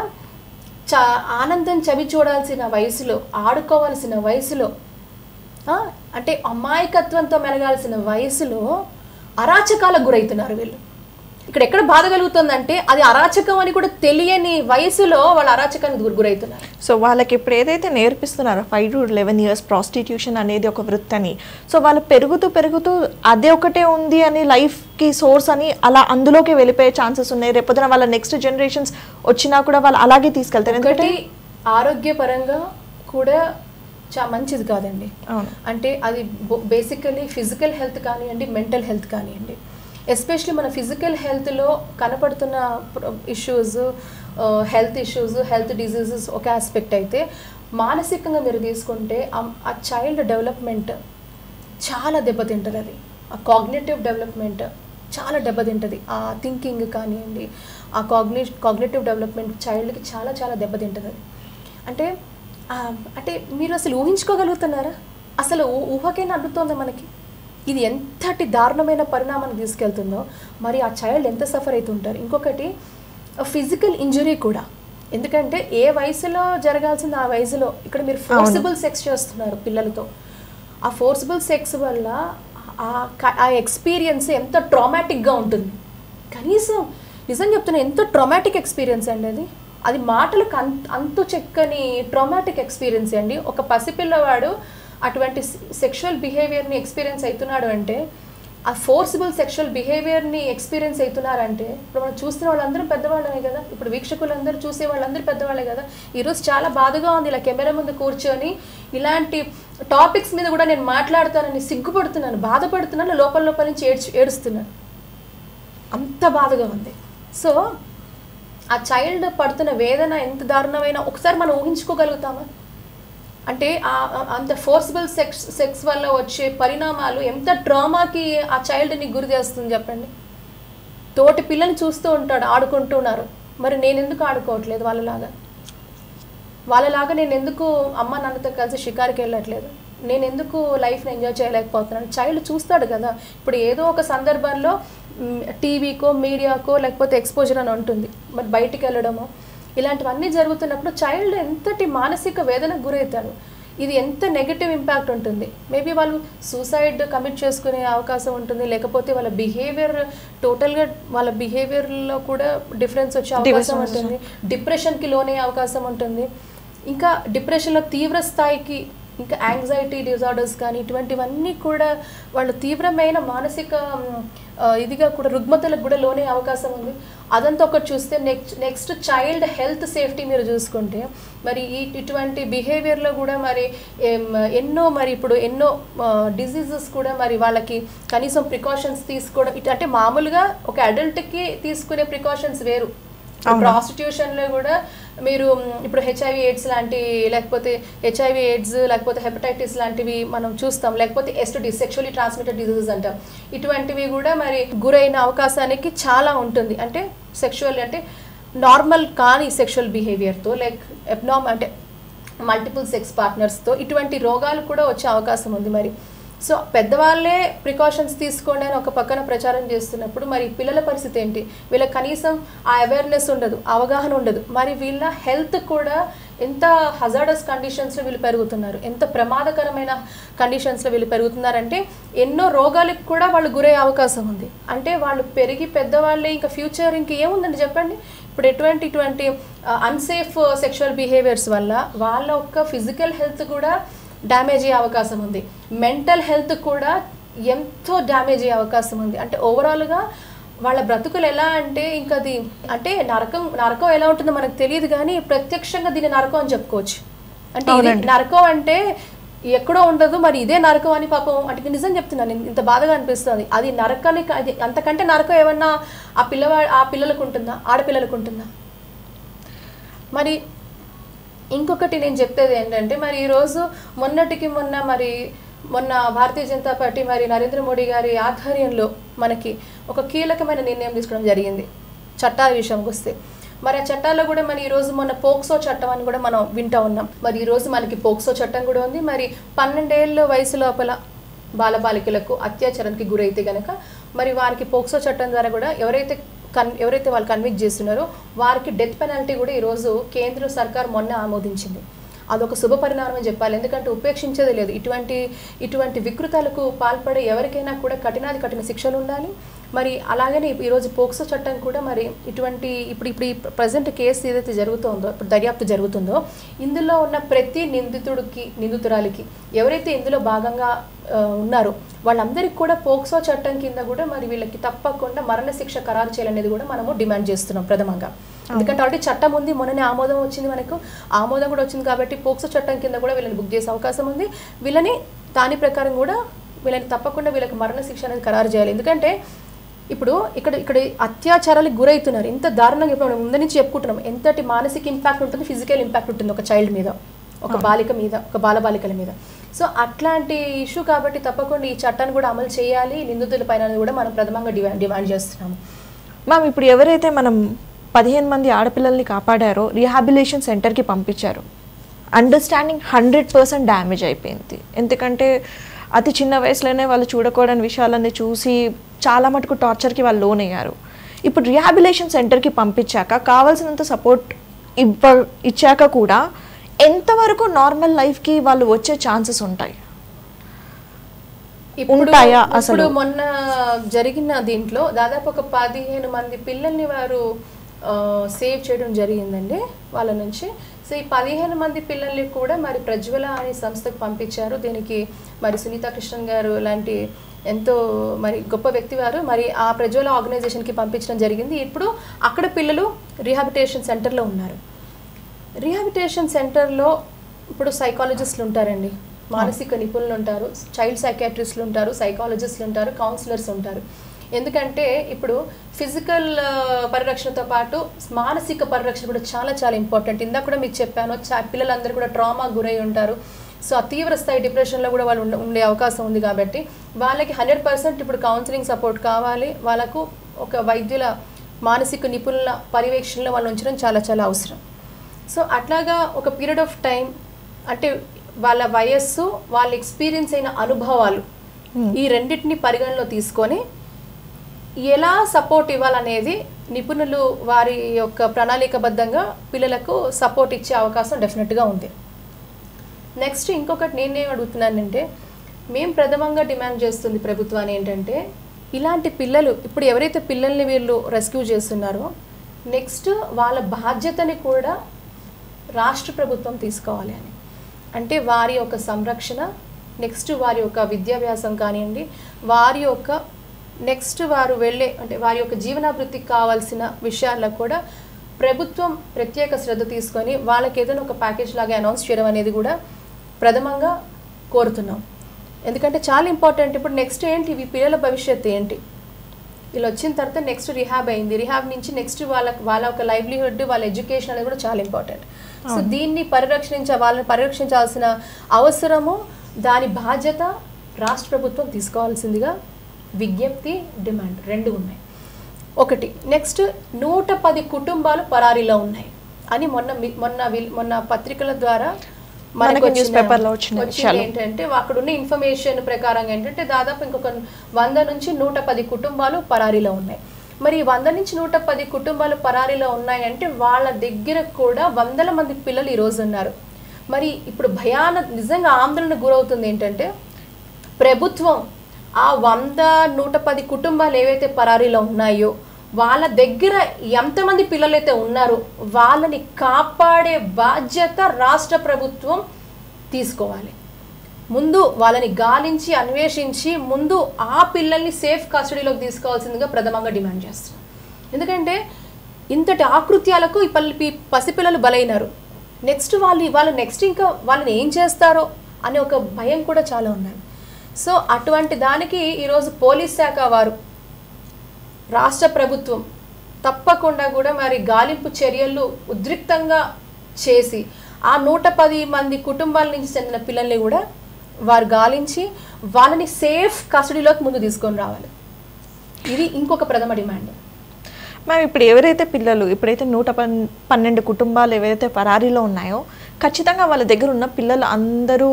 చా ఆనందం చవి చూడాల్సిన వయసులో ఆడుకోవాల్సిన వయసులో ఆ, అంటే అమాయకత్వంతో మెలగాల్సిన వయసులో అరాచకాలకు గురవుతున్నారు వీళ్ళు ఇక్కడ ఎక్కడ బాధ కలుగుతుందంటే అది అరాచకం అని కూడా తెలియని వయసులో వాళ్ళు అరాచకానికి గురి- గురవుతున్నారు సో వాళ్ళకి ఇప్పుడు ఏదైతే నేర్పిస్తున్నారో five to eleven years prostitution అనేది ఒక వృత్తి అని సో వాళ్ళు పెరుగుతూ పెరుగుతూ అదే ఒకటే ఉంది అని లైఫ్కి సోర్స్ అని అలా అందులోకి వెళ్ళిపోయే ఛాన్సెస్ ఉన్నాయి రేపొద్దున వాళ్ళ నెక్స్ట్ జనరేషన్స్ వచ్చినా కూడా వాళ్ళు అలాగే తీసుకెళ్తారు ఎందుకంటే ఒకటి ఆరోగ్యపరంగా కూడా చా మంచిది కాదండి అవును అంటే అది బేసికలీ ఫిజికల్ హెల్త్ కానివ్వండి మెంటల్ హెల్త్ కానివ్వండి ఎస్పెషలీ మన ఫిజికల్ హెల్త్లో కనపడుతున్న issues health issues health diseases ఒక ఆస్పెక్ట్ అయితే మానసికంగా మీరు తీసుకుంటే ఆ- ఆ చైల్డ్ డెవలప్మెంట్ చాలా దెబ్బతింటుంది అది ఆ కాగ్నేటివ్ డెవలప్మెంట్ చాలా దెబ్బతింటుంది ఆ థింకింగ్ కానివ్వండి ఆ కాగ్నే కాగ్నేటివ్ డెవలప్మెంట్ చైల్డ్కి చాలా చాలా దెబ్బతింటుంది అది అంటే ఆ, అంటే మీరు అసలు ఊహించుకోగలుగుతున్నారా అసలు ఊ- ఊహకైనా అడ్డుతోందా మనకి ఇది ఎంతటి దారుణమైన పరిణామాన్ని తీసుకెళ్తుందో మరి ఆ చైల్డ్ ఎంత సఫర్ అవుతుంటారు ఇంకొకటి ఫిజికల్ ఇంజురీ కూడా ఎందుకంటే ఏ వయసులో జరగాల్సింది ఆ వయసులో ఇక్కడ మీరు ఫోర్సిబుల్ సెక్స్ చేస్తున్నారు పిల్లలతో ఆ ఫోర్సిబుల్ సెక్స్ వల్ల ఆ క- ఆ ఎక్స్పీరియన్స్ ఎంత ట్రామాటిక్గా ఉంటుంది కనీసం నిజం చెప్తున్నా ఎంత ట్రామాటిక్ ఎక్స్పీరియన్స్ అండి అది అది మాటలకు అంత అంతు చెక్కని ట్రామాటిక్ ఎక్స్పీరియన్స్ అండి ఒక పసిపిల్లవాడు అటువంటి సెక్షువల్ బిహేవియర్ని ఎక్స్పీరియన్స్ అవుతున్నాడు అంటే ఆ ఫోర్సిబుల్ సెక్షువల్ బిహేవియర్ని ఎక్స్పీరియన్స్ అవుతున్నారంటే ఇప్పుడు మనం చూస్తున్న వాళ్ళందరూ పెద్దవాళ్ళమే కదా ఇప్పుడు వీక్షకులందరూ చూసే వాళ్ళందరూ పెద్దవాళ్ళే కదా ఈరోజు చాలా బాధగా ఉంది ఇలా కెమెరా ముందు కూర్చొని ఇలాంటి టాపిక్స్ మీద కూడా నేను మాట్లాడతానని సిగ్గుపడుతున్నాను బాధపడుతున్నాను లోపల లోపల నుంచి ఏడ్చి ఏడుస్తున్నాను అంత బాధగా ఉంది సో ఆ చైల్డ్ పడుతున్న వేదన ఎంత దారుణమైన ఒకసారి మనం ఊహించుకోగలుగుతామా అంటే ఆ- ఆ- అంత ఫోర్సిబుల్ సెక్స్ సెక్స్ వల్ల వచ్చే పరిణామాలు ఎంత ట్రామాకి ఆ చైల్డ్ని గురి చేస్తుంది చెప్పండి తోటి పిల్లని చూస్తూ ఉంటాడు ఆడుకుంటున్నారు మరి నేను ఎందుకు ఆడుకోవట్లేదు వాళ్ళలాగా వాళ్ళలాగా నేను ఎందుకు అమ్మ నాన్నతో కలిసి షికారుకి వెళ్ళట్లేదు నేను ఎందుకు లైఫ్ని ఎంజాయ్ చేయలేకపోతున్నాను చైల్డ్ చూస్తాడు కదా ఇప్పుడు ఏదో ఒక సందర్భంలో మ్, టీవీకో మీడియాకో లేకపోతే ఎక్స్పోజర్ అని ఉంటుంది మరి బయటికి వెళ్ళడమో ఇలాంటివన్నీ జరుగుతున్నప్పుడు చైల్డ్ ఎంతటి మానసిక వేదనకు గురవుతాడు ఇది ఎంత నెగటివ్ ఇంపాక్ట్ ఉంటుంది మేబీ వాళ్ళు సూసైడ్ కమిట్ చేసుకునే అవకాశం ఉంటుంది లేకపోతే వాళ్ళ బిహేవియర్ టోటల్గా వాళ్ళ బిహేవియర్లో కూడా డిఫరెన్స్ వచ్చే అవకాశం Difference ఉంటుంది డిప్రెషన్కి లోనే అవకాశం ఉంటుంది ఇంకా డిప్రెషన్లో తీవ్ర స్థాయికి ఇంకా యాంగ్జైటీ డిజార్డర్స్ కానీ ఇటువంటివన్నీ కూడా వాళ్ళు తీవ్రమైన మానసిక మ్, ఆ, ఇదిగా కూడా రుగ్మతలకు కూడా లోనే అవకాశం ఉంది అదంతా ఒకటి చూస్తే next next child health safety మీరు చూసుకుంటే మరి ఈ ఇటువంటి బిహేవియర్లో కూడా మరి ఏం, ఎన్నో మరి ఇప్పుడు ఎన్నో డిసీజెస్ కూడా మరి వాళ్ళకి కనీసం ప్రికాషన్స్ తీసుకోవడం ఇట్ అంటే మామూలుగా ఒక అడల్ట్కి తీసుకునే ప్రికాషన్స్ వేరు అవును. ప్రాస్టిట్యూషన్ లో కూడా మీరు మ్, ఇప్పుడు హెచ్ఐవి ఎయిడ్స్ లాంటి లేకపోతే హెచ్ఐవి ఎయిడ్స్ లేకపోతే హెపటైటిస్ లాంటివి మనం చూస్తాం లేకపోతే ఎస్టిడి సెక్షువల్లీ ట్రాన్స్మిటెడ్ డిజీజెస్ అంటాం ఇటువంటివి కూడా మరి గురైన అవకాశానికి చాలా ఉంటుంది అంటే సెక్షువల్ అంటే నార్మల్ కాని సెక్షువల్ బిహేవియర్తో లైక్ ఎబ్నామ్ అంటే మల్టిపుల్ సెక్స్ పార్ట్నర్స్తో ఇటువంటి రోగాలు కూడా వచ్చే అవకాశం ఉంది మరి సో పెద్దవాళ్ళే ప్రికాషన్స్ తీసుకోండి అని ఒక పక్కన ప్రచారం చేస్తున్నప్పుడు మరి పిల్లల పరిస్థితి ఏంటి వీళ్ళకి కనీసం ఆ అవేర్నెస్ ఉండదు అవగాహన ఉండదు మరి వీళ్ళ హెల్త్ కూడా ఎంత హజార్డస్ కండిషన్స్లో వీళ్ళు పెరుగుతున్నారు ఎంత ప్రమాదకరమైన కండిషన్స్లో వీళ్ళు పెరుగుతున్నారంటే ఎన్నో రోగాలకు కూడా వాళ్ళు గురయ్యే అవకాశం ఉంది అంటే వాళ్ళు పెరిగి పెద్దవాళ్ళే ఇంకా ఫ్యూచర్ ఇంక ఏముందండి చెప్పండి ఇప్పుడు ఎటువంటి ఇటువంటి అన్సేఫ్ సెక్షువల్ బిహేవియర్స్ వల్ల వాళ్ళ యొక్క ఫిజికల్ హెల్త్ కూడా డ్యామేజ్ అయ్యే అవకాశం ఉంది మెంటల్ హెల్త్ కూడా ఎంతో డ్యామేజ్ అయ్యే అవకాశం ఉంది అంటే ఓవరాల్గా వాళ్ళ బ్రతుకులు ఎలా అంటే ఇంకా అది అంటే నరకం నరకం ఎలా ఉంటుందో మనకు తెలియదు కానీ ప్రత్యక్షంగా దీన్ని నరకం అని చెప్పుకోవచ్చు అంటే ఇది అవునండి. నరకం అంటే ఎక్కడో ఉండదు మరి ఇదే నరకం అని పాపం అంటే ఇది నిజం చెప్తున్నాను నేను ఇంత బాధగా అనిపిస్తుంది అది నరకానికి అది అంతకంటే నరకం ఏమన్నా ఆ పిల్లవా ఆ పిల్లలకు ఉంటుందా ఆడపిల్లలకు ఉంటుందా మరి ఇంకొకటి నేను చెప్పేది ఏంటంటే మరి ఈరోజు మొన్నటికి మొన్న మరి మొన్న భారతీయ జనతా పార్టీ మరి నరేంద్ర మోడీ గారి ఆధ్వర్యంలో మనకి ఒక కీలకమైన నిర్ణయం తీసుకోవడం జరిగింది చట్టాల విషయంకి వస్తే మరి ఆ చట్టాల్లో కూడా మరి ఈరోజు మొన్న పోక్సో చట్టం అని కూడా మనం వింటా ఉన్నాం మరి ఈరోజు మనకి పోక్సో చట్టం కూడా ఉంది మరి పన్నెండేళ్ళ వయసు లోపల బాలబాలికలకు అత్యాచారానికి గురైతే గనక మరి వారికి పోక్సో చట్టం ద్వారా కూడా ఎవరైతే కన్ ఎవరైతే వాళ్ళు కన్విక్ట్ చేస్తున్నారో వారికి డెత్ పెనాల్టీ కూడా ఈరోజు కేంద్ర సర్కార్ మొన్న ఆమోదించింది అదొక శుభ పరిణామం అని చెప్పాలి ఎందుకంటే ఉపేక్షించేది లేదు ఇటువంటి ఇటువంటి వికృతాలకు పాల్పడే ఎవరికైనా కూడా కఠినాది కఠిన శిక్షలు ఉండాలి మరి అలాగనే ఈరోజు పోక్సో చట్టం కూడా మరి ఇటువంటి ఇప్పుడు ఇప్పుడు ఈ ప్రజెంట్ కేసు ఏదైతే జరుగుతుందో ఇప్పుడు దర్యాప్తు జరుగుతుందో ఇందులో ఉన్న ప్రతి నిందితుడికి నిందితురాలికి ఎవరైతే ఇందులో భాగంగా ఆ, ఉన్నారో వాళ్ళందరికీ కూడా పోక్సో చట్టం కింద కూడా మరి వీళ్ళకి తప్పకుండా మరణశిక్ష ఖరారు చేయాలనేది కూడా మనము డిమాండ్ చేస్తున్నాం ప్రథమంగా ఎందుకంటే ఆల్రెడీ చట్టం ఉంది మొన్ననే ఆమోదం వచ్చింది మనకు ఆమోదం కూడా వచ్చింది కాబట్టి పోక్సో చట్టం కింద కూడా వీళ్ళని బుక్ చేసే అవకాశం ఉంది వీళ్ళని దాని ప్రకారం కూడా వీళ్ళని తప్పకుండా వీళ్ళకి మరణశిక్ష అనేది ఖరారు చేయాలి ఎందుకంటే ఇప్పుడు ఇక్కడ ఇక్కడ అత్యాచారాలకు గురవుతున్నారు ఎంత దారుణంగా ఇప్పుడు మనం ముందు నుంచి చెప్పుకుంటున్నాం ఎంతటి మానసిక ఇంపాక్ట్ ఉంటుంది ఫిజికల్ ఇంపాక్ట్ ఉంటుంది ఒక చైల్డ్ మీద ఒక బాలిక మీద ఒక బాలబాలికల మీద సో అట్లాంటి ఇష్యూ కాబట్టి తప్పకుండా ఈ చట్టాన్ని కూడా అమలు చేయాలి నిందితుల పైన కూడా మనం ప్రథమంగా డిమాండ్ డిమాండ్ చేస్తున్నాము మ్యామ్ ఇప్పుడు ఎవరైతే మనం పదిహేను మంది ఆడపిల్లల్ని కాపాడారో రీహాబిలేషన్ సెంటర్కి పంపించారు అండర్స్టాండింగ్ హండ్రెడ్ పర్సెంట్ డ్యామేజ్ అయిపోయింది ఎందుకంటే అతి చిన్న వయసులోనే వాళ్ళు చూడకూడని విషయాలన్నీ చూసి చాలా మటుకు టార్చర్కి వాళ్ళు లోన్ అయ్యారు ఇప్పుడు రీహాబిలేషన్ సెంటర్కి పంపించాక కావాల్సినంత సపోర్ట్ ఇవ్వ ఇచ్చాక కూడా ఎంతవరకు నార్మల్ లైఫ్కి వాళ్ళు వచ్చే ఛాన్సెస్ ఉంటాయి ఇప్పుడు ఉంటాయా ఇప్పుడు అసలు? మొన్న జరిగిన దీంట్లో దాదాపు ఒక పదిహేను మంది పిల్లల్ని వారు సేవ్ చేయడం జరిగిందండి వాళ్ళ నుంచి సో ఈ పదిహేను మంది పిల్లల్ని కూడా మరి ప్రజ్వల అనే సంస్థకు పంపించారు దీనికి మరి సునీత కృష్ణన్ గారు లాంటి ఎంతో మరి గొప్ప వ్యక్తి వారు మరి ఆ ప్రజ్వల ఆర్గనైజేషన్కి పంపించడం జరిగింది ఇప్పుడు అక్కడ పిల్లలు రీహాబిటేషన్ సెంటర్లో ఉన్నారు రీహాబిటేషన్ సెంటర్లో ఇప్పుడు సైకాలజిస్టులు ఉంటారండి మానసిక నిపుణులు ఉంటారు చైల్డ్ సైకాట్రిస్టులు ఉంటారు సైకాలజిస్టులు ఉంటారు కౌన్సిలర్స్ ఉంటారు ఎందుకంటే ఇప్పుడు ఫిజికల్ పరిరక్షణతో పాటు మానసిక పరిరక్షణ కూడా చాలా చాలా ఇంపార్టెంట్ ఇందాక కూడా మీకు చెప్పాను చా- పిల్లలందరూ కూడా ట్రామా గురై ఉంటారు సో ఆ తీవ్ర స్థాయి డిప్రెషన్లో కూడా వాళ్ళు ఉండ- ఉండే అవకాశం ఉంది కాబట్టి వాళ్ళకి హండ్రెడ్ పర్సెంట్ ఇప్పుడు కౌన్సిలింగ్ సపోర్ట్ కావాలి వాళ్ళకు ఒక వైద్యుల మానసిక నిపుణుల పర్యవేక్షణలో వాళ్ళు ఉంచడం చాలా చాలా అవసరం సో అట్లాగా ఒక పీరియడ్ ఆఫ్ టైం అంటే వాళ్ళ వయస్సు వాళ్ళ ఎక్స్పీరియన్స్ అయిన అనుభవాలు ఈ రెండింటిని పరిగణలో తీసుకొని ఎలా సపోర్ట్ ఇవ్వాలనేది నిపుణులు వారి యొక్క ప్రణాళికబద్ధంగా పిల్లలకు సపోర్ట్ ఇచ్చే అవకాశం డెఫినెట్గా ఉంది నెక్స్ట్ ఇంకొకటి నేనేం అడుగుతున్నానంటే మేము ప్రథమంగా డిమాండ్ చేస్తుంది ప్రభుత్వాన్ని ఏంటంటే ఇలాంటి పిల్లలు ఇప్పుడు ఎవరైతే పిల్లల్ని వీళ్ళు రెస్క్యూ చేస్తున్నారో నెక్స్ట్ వాళ్ళ బాధ్యతని కూడా రాష్ట్ర ప్రభుత్వం తీసుకోవాలి అని అంటే వారి యొక్క సంరక్షణ నెక్స్ట్ వారి యొక్క విద్యాభ్యాసం కానివ్వండి వారి యొక్క నెక్స్ట్ వారు వెళ్ళే అంటే వారి యొక్క జీవనాభివృద్ధికి కావాల్సిన విషయాల్లో కూడా ప్రభుత్వం ప్రత్యేక శ్రద్ధ తీసుకొని వాళ్ళకి ఏదైనా ఒక ప్యాకేజ్ లాగా అనౌన్స్ చేయడం అనేది కూడా ప్రథమంగా కోరుతున్నాం ఎందుకంటే చాలా ఇంపార్టెంట్ ఇప్పుడు నెక్స్ట్ ఏంటి ఈ పిల్లల భవిష్యత్తు ఏంటి వీళ్ళు వచ్చిన తర్వాత నెక్స్ట్ రిహాబ్ అయింది రిహాబ్ నుంచి నెక్స్ట్ వాళ్ళ వాళ్ళ ఒక లైవ్లీహుడ్ వాళ్ళ ఎడ్యుకేషన్ అనేది కూడా చాలా ఇంపార్టెంట్ సో దీన్ని పరిరక్షించ వాళ్ళని పరిరక్షించాల్సిన అవసరము దాని బాధ్యత రాష్ట్ర ప్రభుత్వం తీసుకోవాల్సిందిగా విజ్ఞప్తి డిమాండ్ రెండు ఉన్నాయి ఒకటి నెక్స్ట్ నూట పది కుటుంబాలు పరారీలో ఉన్నాయి అని మొన్న మీ- మొన్న వీల్- మొన్న పత్రికల ద్వారా మనకి వచ్చిన- news paper లో వచ్చిన వచ్చింది విషయాలు. ఏంటంటే అక్కడ ఉన్న ఇన్ఫర్మేషన్ ప్రకారంగా ఏంటంటే దాదాపు ఇంకొక వంద నుంచి నూట పది కుటుంబాలు పరారీలో ఉన్నాయి మరి ఈ వంద నుంచి నూట పది కుటుంబాలు పరారీలో ఉన్నాయంటే వాళ్ళ దగ్గర కూడా వందల మంది పిల్లలు ఈ రోజు ఉన్నారు మరి ఇప్పుడు భయాన నిజంగా ఆందోళన గురవుతుంది ఏంటంటే ప్రభుత్వం ఆ వంద నూట పది కుటుంబాలు ఏవైతే పరారీలో ఉన్నాయో వాళ్ళ దగ్గర ఎంతమంది పిల్లలైతే ఉన్నారో వాళ్ళని కాపాడే బాధ్యత రాష్ట్ర ప్రభుత్వం తీసుకోవాలి ముందు వాళ్ళని గాలించి అన్వేషించి ముందు ఆ పిల్లల్ని సేఫ్ కస్టడీలోకి తీసుకోవాల్సిందిగా ప్రథమంగా డిమాండ్ చేస్తున్నాం ఎందుకంటే ఇంతటి ఆకృత్యాలకు ఈ పల్లి పి- పసిపిల్లలు బలైనారు నెక్స్ట్ వాళ్ళు వాళ్ళు నెక్స్ట్ ఇంకా వాళ్ళని ఏం చేస్తారో అనే ఒక భయం కూడా చాలా ఉన్నారు సో అటువంటి దానికి ఈరోజు పోలీస్ శాఖ వారు రాష్ట్ర ప్రభుత్వం తప్పకుండా కూడా మరి గాలింపు చర్యలు ఉద్రిక్తంగా చేసి ఆ నూట పది మంది కుటుంబాల నుంచి చెందిన పిల్లల్ని కూడా వారు గాలించి వాళ్ళని సేఫ్ కస్టడీలోకి ముందు తీసుకొని రావాలి ఇది ఇంకొక ప్రథమ డిమాండ్ మ్యామ్ ఇప్పుడు ఎవరైతే పిల్లలు ఇప్పుడైతే నూట పన్ పన్నెండు కుటుంబాలు ఎవరైతే పరారీలో ఉన్నాయో ఖచ్చితంగా వాళ్ళ దగ్గర ఉన్న పిల్లలు అందరూ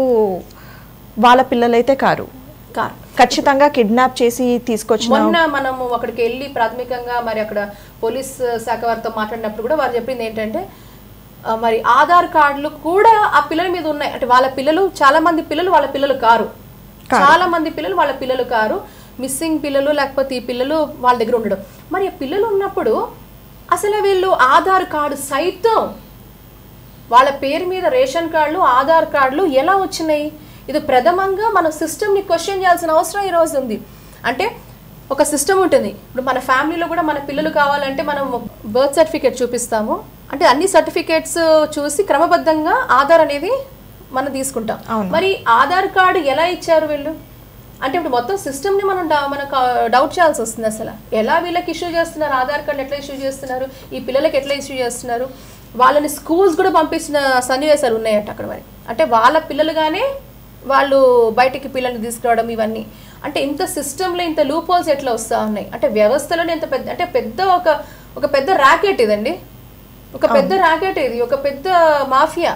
వాళ్ళ పిల్లలైతే కారు కార్ ఖచ్చితంగా కిడ్నాప్ చేసి తీసుకొచ్చిన మొన్న మనము అక్కడికి వెళ్ళి ప్రాథమికంగా మరి అక్కడ పోలీస్ శాఖ వారితో మాట్లాడినప్పుడు కూడా వారు చెప్పింది ఏంటంటే ఆ, మరి ఆధార్ కార్డులు కూడా ఆ పిల్లల మీద ఉన్నాయి అంటే వాళ్ళ పిల్లలు చాలా మంది పిల్లలు వాళ్ళ పిల్లలు కారు చాలా మంది పిల్లలు వాళ్ళ పిల్లలు కారు మిస్సింగ్ పిల్లలు లేకపోతే ఈ పిల్లలు వాళ్ళ దగ్గర ఉండడం మరి ఆ పిల్లలు ఉన్నప్పుడు అసలు వీళ్ళు ఆధార్ కార్డు సైతం వాళ్ళ పేరు మీద రేషన్ కార్డులు ఆధార్ కార్డులు ఎలా వచ్చినాయి ఇది ప్రథమంగా మన సిస్టమ్ని క్వశ్చన్ చేయాల్సిన అవసరం ఈరోజు ఉంది అంటే ఒక సిస్టమ్ ఉంటుంది ఇప్పుడు మన ఫ్యామిలీలో కూడా మన పిల్లలు కావాలంటే మనం బర్త్ సర్టిఫికేట్ చూపిస్తాము అంటే అన్ని సర్టిఫికేట్స్ చూసి క్రమబద్ధంగా ఆధార్ అనేది మనం తీసుకుంటాం అవును. మరి ఆధార్ కార్డు ఎలా ఇచ్చారు వీళ్ళు అంటే ఇప్పుడు మొత్తం సిస్టమ్ని మనం డా- మనకు డౌట్ చేయాల్సి వస్తుంది అసలు ఎలా వీళ్ళకి ఇష్యూ చేస్తున్నారు ఆధార్ కార్డు ఎట్లా ఇష్యూ చేస్తున్నారు ఈ పిల్లలకి ఎట్లా ఇష్యూ చేస్తున్నారు వాళ్ళని స్కూల్స్ కూడా పంపించిన సన్నివేశాలు ఉన్నాయట అక్కడ మరి అంటే వాళ్ళ పిల్లలుగానే వాళ్ళు బయటికి పిల్లల్ని తీసుకురావడం ఇవన్నీ అంటే ఇంత సిస్టంలో ఇంత లూప్ హోల్స్ ఎట్లా వస్తూ ఉన్నాయి అంటే వ్యవస్థలోనే ఇంత పెద్ద అంటే పెద్ద ఒక ఒక పెద్ద ర్యాకెట్ ఇదండి ఒక పెద్ద ర్యాకెట్ ఇది ఒక పెద్ద మాఫియా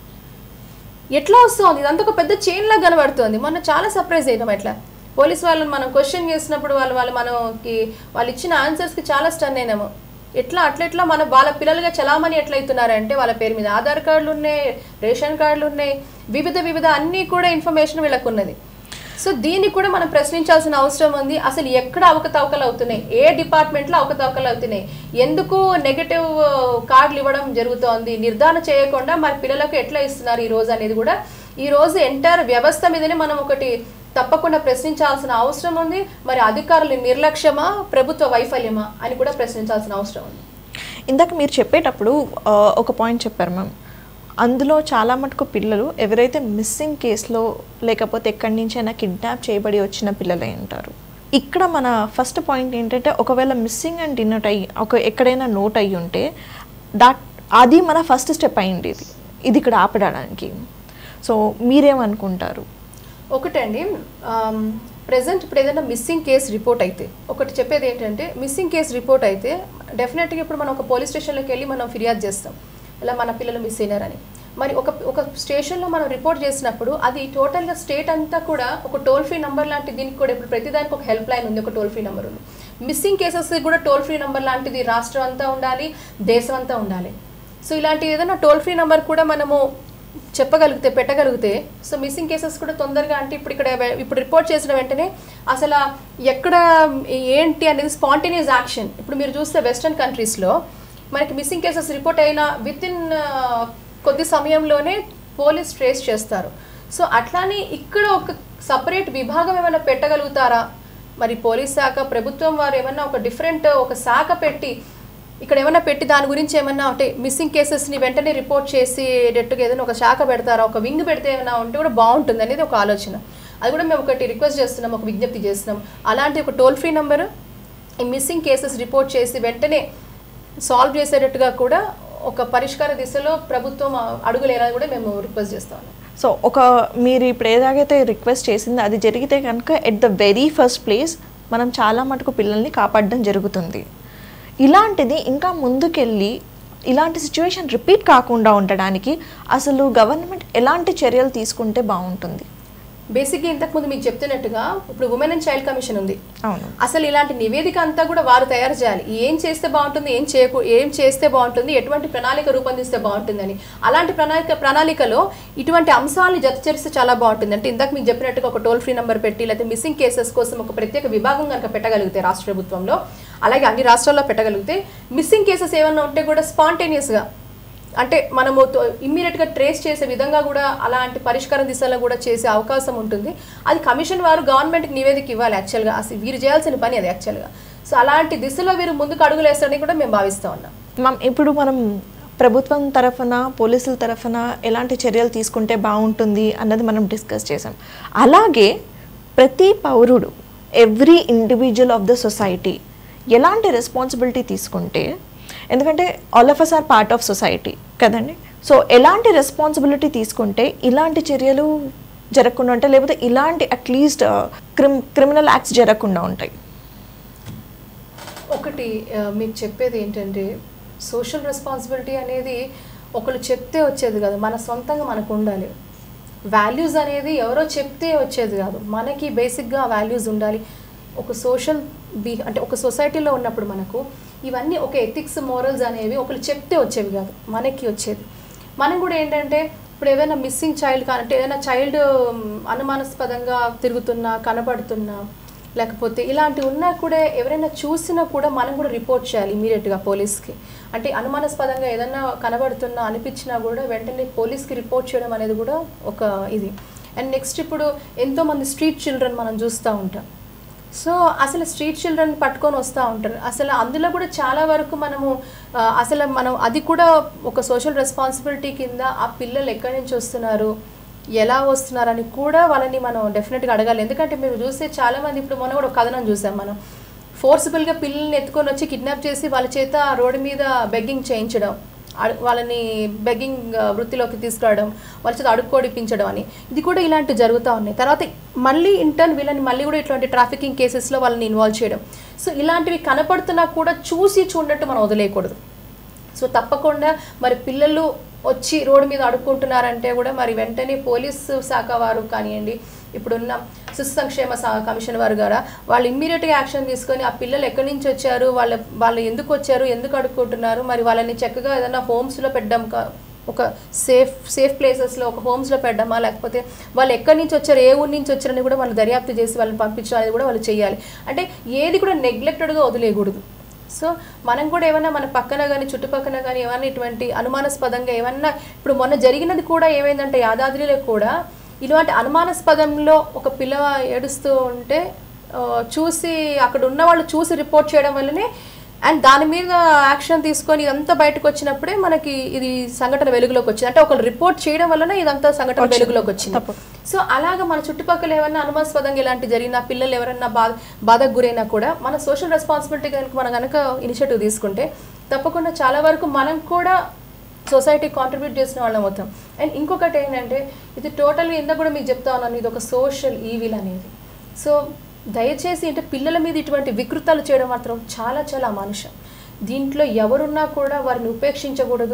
ఎట్లా వస్తుంది ఇదంతా ఒక పెద్ద చైన్ లాగా కనబడుతుంది మొన్న చాలా సర్ప్రైజ్ అయ్యాం ఎట్లా పోలీస్ వాళ్ళని మనం క్వశ్చన్ చేసినప్పుడు వాళ్ళు వాళ్ళు మనకి వాళ్ళు ఇచ్చిన ఆన్సర్స్కి చాలా స్టన్ అయినాము ఎట్లా అట్లెట్లా మన వాళ్ళ పిల్లలుగా చలామణి ఎట్లా అవుతున్నారంటే వాళ్ళ పేరు మీద ఆధార్ కార్డులు ఉన్నాయి రేషన్ కార్డులు ఉన్నాయి వివిధ వివిధ అన్నీ కూడా ఇన్ఫర్మేషన్ వీళ్ళకు ఉన్నది సో దీన్ని కూడా మనం ప్రశ్నించాల్సిన అవసరం ఉంది అసలు ఎక్కడ అవకతవకలు అవుతున్నాయి ఏ డిపార్ట్మెంట్లో అవకతవకలు అవుతున్నాయి ఎందుకు నెగటివ్ కార్డులు ఇవ్వడం జరుగుతోంది నిర్ధారణ చేయకుండా మరి పిల్లలకు ఎట్లా ఇస్తున్నారు ఈ రోజు అనేది కూడా ఈ రోజు ఎంటైర్ వ్యవస్థ మీదనే మనం ఒకటి తప్పకుండా ప్రశ్నించాల్సిన అవసరం ఉంది మరి అధికారుల నిర్లక్ష్యమా ప్రభుత్వ వైఫల్యమా అని కూడా ప్రశ్నించాల్సిన అవసరం ఉంది ఇందాక మీరు చెప్పేటప్పుడు ఆ, ఒక పాయింట్ చెప్పారు మ్యామ్ అందులో చాలా మటుకు పిల్లలు ఎవరైతే మిస్సింగ్ కేసులో లేకపోతే ఎక్కడి నుంచైనా కిడ్నాప్ చేయబడి వచ్చిన పిల్లలై ఉంటారు ఇక్కడ మన ఫస్ట్ పాయింట్ ఏంటంటే ఒకవేళ మిస్సింగ్ అండ్ డినోట్ అయ్యి ఒక ఎక్కడైనా నోట్ అయ్యి ఉంటే దాట్ అది మన ఫస్ట్ స్టెప్ అయింది ఇది ఇది ఇక్కడ ఆపడానికి సో మీరేమనుకుంటారు ఒకటండి ప్రజెంట్ ఇప్పుడు ఏదైనా మిస్సింగ్ కేస్ రిపోర్ట్ అయితే ఒకటి చెప్పేది ఏంటంటే మిస్సింగ్ కేస్ రిపోర్ట్ అయితే డెఫినెట్గా ఇప్పుడు మనం ఒక పోలీస్ స్టేషన్లోకి వెళ్ళి మనం ఫిర్యాదు చేస్తాం ఇలా మన పిల్లలు మిస్ అయినారని మరి ఒక ఒక స్టేషన్లో మనం రిపోర్ట్ చేసినప్పుడు అది టోటల్గా స్టేట్ అంతా కూడా ఒక టోల్ ఫ్రీ నెంబర్ లాంటి దీనికి కూడా ఇప్పుడు ప్రతిదానికి ఒక హెల్ప్ లైన్ ఉంది ఒక టోల్ ఫ్రీ నెంబర్ ఉంది మిస్సింగ్ కేసెస్ కూడా టోల్ ఫ్రీ నెంబర్ లాంటిది రాష్ట్రం అంతా ఉండాలి దేశం అంతా ఉండాలి సో ఇలాంటి ఏదైనా టోల్ ఫ్రీ నెంబర్ కూడా మనము చెప్పగలిగితే పెట్టగలిగితే సో మిస్సింగ్ కేసెస్ కూడా తొందరగా అంటే ఇప్పుడు ఇక్కడ వె- ఇప్పుడు రిపోర్ట్ చేసిన వెంటనే అసలు ఎక్కడ ఏంటి అనేది స్పాంటేనియస్ యాక్షన్ ఇప్పుడు మీరు చూస్తే వెస్ట్రన్ కంట్రీస్లో మనకి మిస్సింగ్ కేసెస్ రిపోర్ట్ అయిన విత్ ఇన్ కొద్ది సమయంలోనే పోలీస్ ట్రేస్ చేస్తారు సో అట్లానే ఇక్కడ ఒక సపరేట్ విభాగం ఏమైనా పెట్టగలుగుతారా మరి పోలీస్ శాఖ ప్రభుత్వం వారు ఏమన్నా ఒక డిఫరెంట్ ఒక శాఖ పెట్టి ఇక్కడ ఏమన్నా పెట్టి దాని గురించి ఏమన్నా అంటే మిస్సింగ్ కేసెస్ని వెంటనే రిపోర్ట్ చేసేటట్టుగా ఏదైనా ఒక శాఖ పెడతారా ఒక వింగ్ పెడితే ఏమైనా ఉంటే కూడా బాగుంటుంది అనేది ఒక ఆలోచన అది కూడా మేము ఒకటి రిక్వెస్ట్ చేస్తున్నాం ఒక విజ్ఞప్తి చేస్తున్నాం అలాంటి ఒక టోల్ ఫ్రీ నెంబరు ఈ మిస్సింగ్ కేసెస్ రిపోర్ట్ చేసి వెంటనే సాల్వ్ చేసేటట్టుగా కూడా ఒక పరిష్కార దిశలో ప్రభుత్వం అడుగులేదని కూడా మేము రిక్వెస్ట్ చేస్తాము సో ఒక మీరు ఇప్పుడు ఏదాగైతే రిక్వెస్ట్ చేసిందో అది జరిగితే కనుక at the very first place మనం చాలా మటుకు పిల్లల్ని కాపాడడం జరుగుతుంది ఇలాంటిది ఇంకా ముందుకెళ్ళి ఇలాంటి సిచ్యువేషన్ రిపీట్ కాకుండా ఉండడానికి అసలు గవర్నమెంట్ ఎలాంటి చర్యలు తీసుకుంటే బాగుంటుంది బేసిక్గా ఇంతకుముందు మీకు చెప్తున్నట్టుగా ఇప్పుడు ఉమెన్ అండ్ చైల్డ్ కమిషన్ ఉంది అవును అసలు ఇలాంటి నివేదిక అంతా కూడా వారు తయారు చేయాలి ఏం చేస్తే బాగుంటుంది ఏం చేయకు ఏం చేస్తే బాగుంటుంది ఎటువంటి ప్రణాళిక రూపొందిస్తే బాగుంటుందని అలాంటి ప్రణాళిక ప్రణాళికలో ఇటువంటి అంశాలను జతచరిస్తే చాలా బాగుంటుంది అంటే ఇందాక మీకు చెప్పినట్టుగా ఒక టోల్ ఫ్రీ నెంబర్ పెట్టి లేకపోతే మిస్సింగ్ కేసెస్ కోసం ఒక ప్రత్యేక విభాగం కనుక పెట్టగలిగితే రాష్ట్ర ప్రభుత్వంలో అలాగే అన్ని రాష్ట్రాల్లో పెట్టగలిగితే మిస్సింగ్ కేసెస్ ఏమైనా ఉంటే కూడా స్పాంటేనియస్గా అంటే మనము ఇమ్మీడియట్గా ట్రేస్ చేసే విధంగా కూడా అలాంటి పరిష్కారం దిశలో కూడా చేసే అవకాశం ఉంటుంది అది కమిషన్ వారు గవర్నమెంట్కి నివేదిక ఇవ్వాలి యాక్చువల్గా అసలు వీరు చేయాల్సిన పని అది యాక్చువల్గా సో అలాంటి దిశలో వీరు ముందుకు అడుగులు వేస్తారని కూడా మేము భావిస్తూ ఉన్నాం మ్యామ్ ఇప్పుడు మనం ప్రభుత్వం తరఫున పోలీసుల తరఫున ఎలాంటి చర్యలు తీసుకుంటే బాగుంటుంది అన్నది మనం డిస్కస్ చేసాం అలాగే ప్రతి పౌరుడు every individual of the society ఎలాంటి రెస్పాన్సిబిలిటీ తీసుకుంటే ఎందుకంటే all of us are part of society కదండి సో ఎలాంటి రెస్పాన్సిబిలిటీ తీసుకుంటే ఇలాంటి చర్యలు జరగకుండా ఉంటాయి లేకపోతే ఇలాంటి అట్లీస్ట్ క్రిమ్ క్రిమినల్ యాక్ట్స్ జరగకుండా ఉంటాయి ఒకటి ఆ, మీకు చెప్పేది ఏంటంటే సోషల్ రెస్పాన్సిబిలిటీ అనేది ఒకరు చెప్తే వచ్చేది కాదు మన సొంతంగా మనకు ఉండాలి వాల్యూస్ అనేది ఎవరో చెప్తే వచ్చేది కాదు మనకి బేసిక్గా వాల్యూస్ ఉండాలి ఒక సోషల్ బి అంటే ఒక సొసైటీలో ఉన్నప్పుడు మనకు ఇవన్నీ ఒక ఎథిక్స్ మోరల్స్ అనేవి ఒకరు చెప్తే వచ్చేవి కాదు మనకి వచ్చేది మనం కూడా ఏంటంటే ఇప్పుడు ఏదైనా మిస్సింగ్ చైల్డ్ కా అంటే ఏదైనా చైల్డ్ అనుమానాస్పదంగా తిరుగుతున్నా కనపడుతున్నా లేకపోతే ఇలాంటివి ఉన్నా కూడా ఎవరైనా చూసినా కూడా మనం కూడా రిపోర్ట్ చేయాలి ఇమీడియట్గా పోలీస్కి అంటే అనుమానాస్పదంగా ఏదైనా కనబడుతున్నా అనిపించినా కూడా వెంటనే పోలీస్కి రిపోర్ట్ చేయడం అనేది కూడా ఒక ఇది అండ్ నెక్స్ట్ ఇప్పుడు ఎంతోమంది స్ట్రీట్ చిల్డ్రన్ మనం చూస్తూ ఉంటాం సో అసలు స్ట్రీట్ చిల్డ్రన్ పట్టుకొని వస్తూ ఉంటారు అసలు అందులో కూడా చాలా వరకు మనము ఆ, అసలు మనం అది కూడా ఒక సోషల్ రెస్పాన్సిబిలిటీ కింద ఆ పిల్లలు ఎక్కడి నుంచి వస్తున్నారు ఎలా వస్తున్నారని కూడా వాళ్ళని మనం డెఫినెట్గా అడగాలి ఎందుకంటే మీరు చూస్తే చాలామంది ఇప్పుడు మొన్న కూడా ఒక కథనం చూసాం మనం ఫోర్సిబుల్గా పిల్లల్ని ఎత్తుకొని వచ్చి కిడ్నాప్ చేసి వాళ్ళ చేత రోడ్డు మీద బెగ్గింగ్ చేయించడం అడు- వాళ్ళని బెగ్గింగ్ వృత్తిలోకి తీసుకురావడం వాళ్ళ చేత అడుక్కోడిపించడం అని ఇది కూడా ఇలాంటివి జరుగుతూ ఉన్నాయి తర్వాత మళ్ళీ ఇంటర్న్ వీళ్ళని మళ్ళీ కూడా ఇట్లాంటి ట్రాఫికింగ్ కేసెస్లో వాళ్ళని ఇన్వాల్వ్ చేయడం సో ఇలాంటివి కనపడుతున్నా కూడా చూసి చూడనట్టు మనం వదిలేయకూడదు సో తప్పకుండా మరి పిల్లలు వచ్చి రోడ్డు మీద అడుక్కుంటున్నారంటే కూడా మరి వెంటనే పోలీసు శాఖ వారు కానివ్వండి ఇప్పుడున్న శిశు సంక్షేమ సా- కమిషన్ వారు కూడా వాళ్ళు ఇమ్మీడియట్గా యాక్షన్ తీసుకొని ఆ పిల్లలు ఎక్కడి నుంచి వచ్చారు వాళ్ళ వాళ్ళు ఎందుకు వచ్చారు ఎందుకు అడుక్కుంటున్నారు మరి వాళ్ళని చక్కగా ఏదైనా హోమ్స్లో పెట్టడం కా- ఒక సేఫ్ సేఫ్ ప్లేసెస్లో ఒక హోమ్స్లో పెట్టడమా లేకపోతే వాళ్ళు ఎక్కడి నుంచి వచ్చారు ఏ ఊరి నుంచి వచ్చారని కూడా వాళ్ళు దర్యాప్తు చేసి వాళ్ళని పంపించడం అనేది కూడా వాళ్ళు చేయాలి అంటే ఏది కూడా నెగ్లెక్టెడ్గా వదిలేయకూడదు సో మనం కూడా ఏమన్నా మన పక్కన కానీ చుట్టుపక్కల కానీ ఏమన్నా ఇటువంటి అనుమానాస్పదంగా ఏమన్నా ఇప్పుడు మొన్న జరిగినది కూడా ఏమైందంటే యాదాద్రిలో కూడా ఇలాంటి అనుమానాస్పదంలో ఒక పిల్ల ఏడుస్తూ ఉంటే ఆ, చూసి అక్కడ ఉన్న వాళ్ళు చూసి రిపోర్ట్ చేయడం వల్లనే అండ్ దాని మీద యాక్షన్ తీసుకొని ఇదంతా బయటకు వచ్చినప్పుడే మనకి ఇది సంఘటన వెలుగులోకి వచ్చింది అంటే ఒకళ్ళు రిపోర్ట్ చేయడం వల్లనే ఇదంతా సంఘటన వెలుగులోకి వచ్చింది తప్పకుండా. సో అలాగా మన చుట్టుపక్కల ఏమైనా అనుమానాస్పదంగా ఇలాంటి జరిగినా పిల్లలు ఎవరైనా బాధ బాధకు గురైనా కూడా మన సోషల్ రెస్పాన్సిబిలిటీ కనుక మనం కనుక ఇనిషియేటివ్ తీసుకుంటే తప్పకుండా చాలా వరకు మనం కూడా సొసైటీ కాంట్రిబ్యూట్ చేసిన వాళ్ళం అవుతాం అండ్ ఇంకొకటి ఏంటంటే ఇది టోటల్గా ఇందాక కూడా మీకు చెప్తా ఉన్నాను ఇది ఒక సోషల్ ఈవిల్ అనేది సో దయచేసి అంటే పిల్లల మీద ఇటువంటి వికృతాలు చేయడం మాత్రం చాలా చాలా అమానుషం దీంట్లో ఎవరున్నా కూడా వారిని ఉపేక్షించకూడదు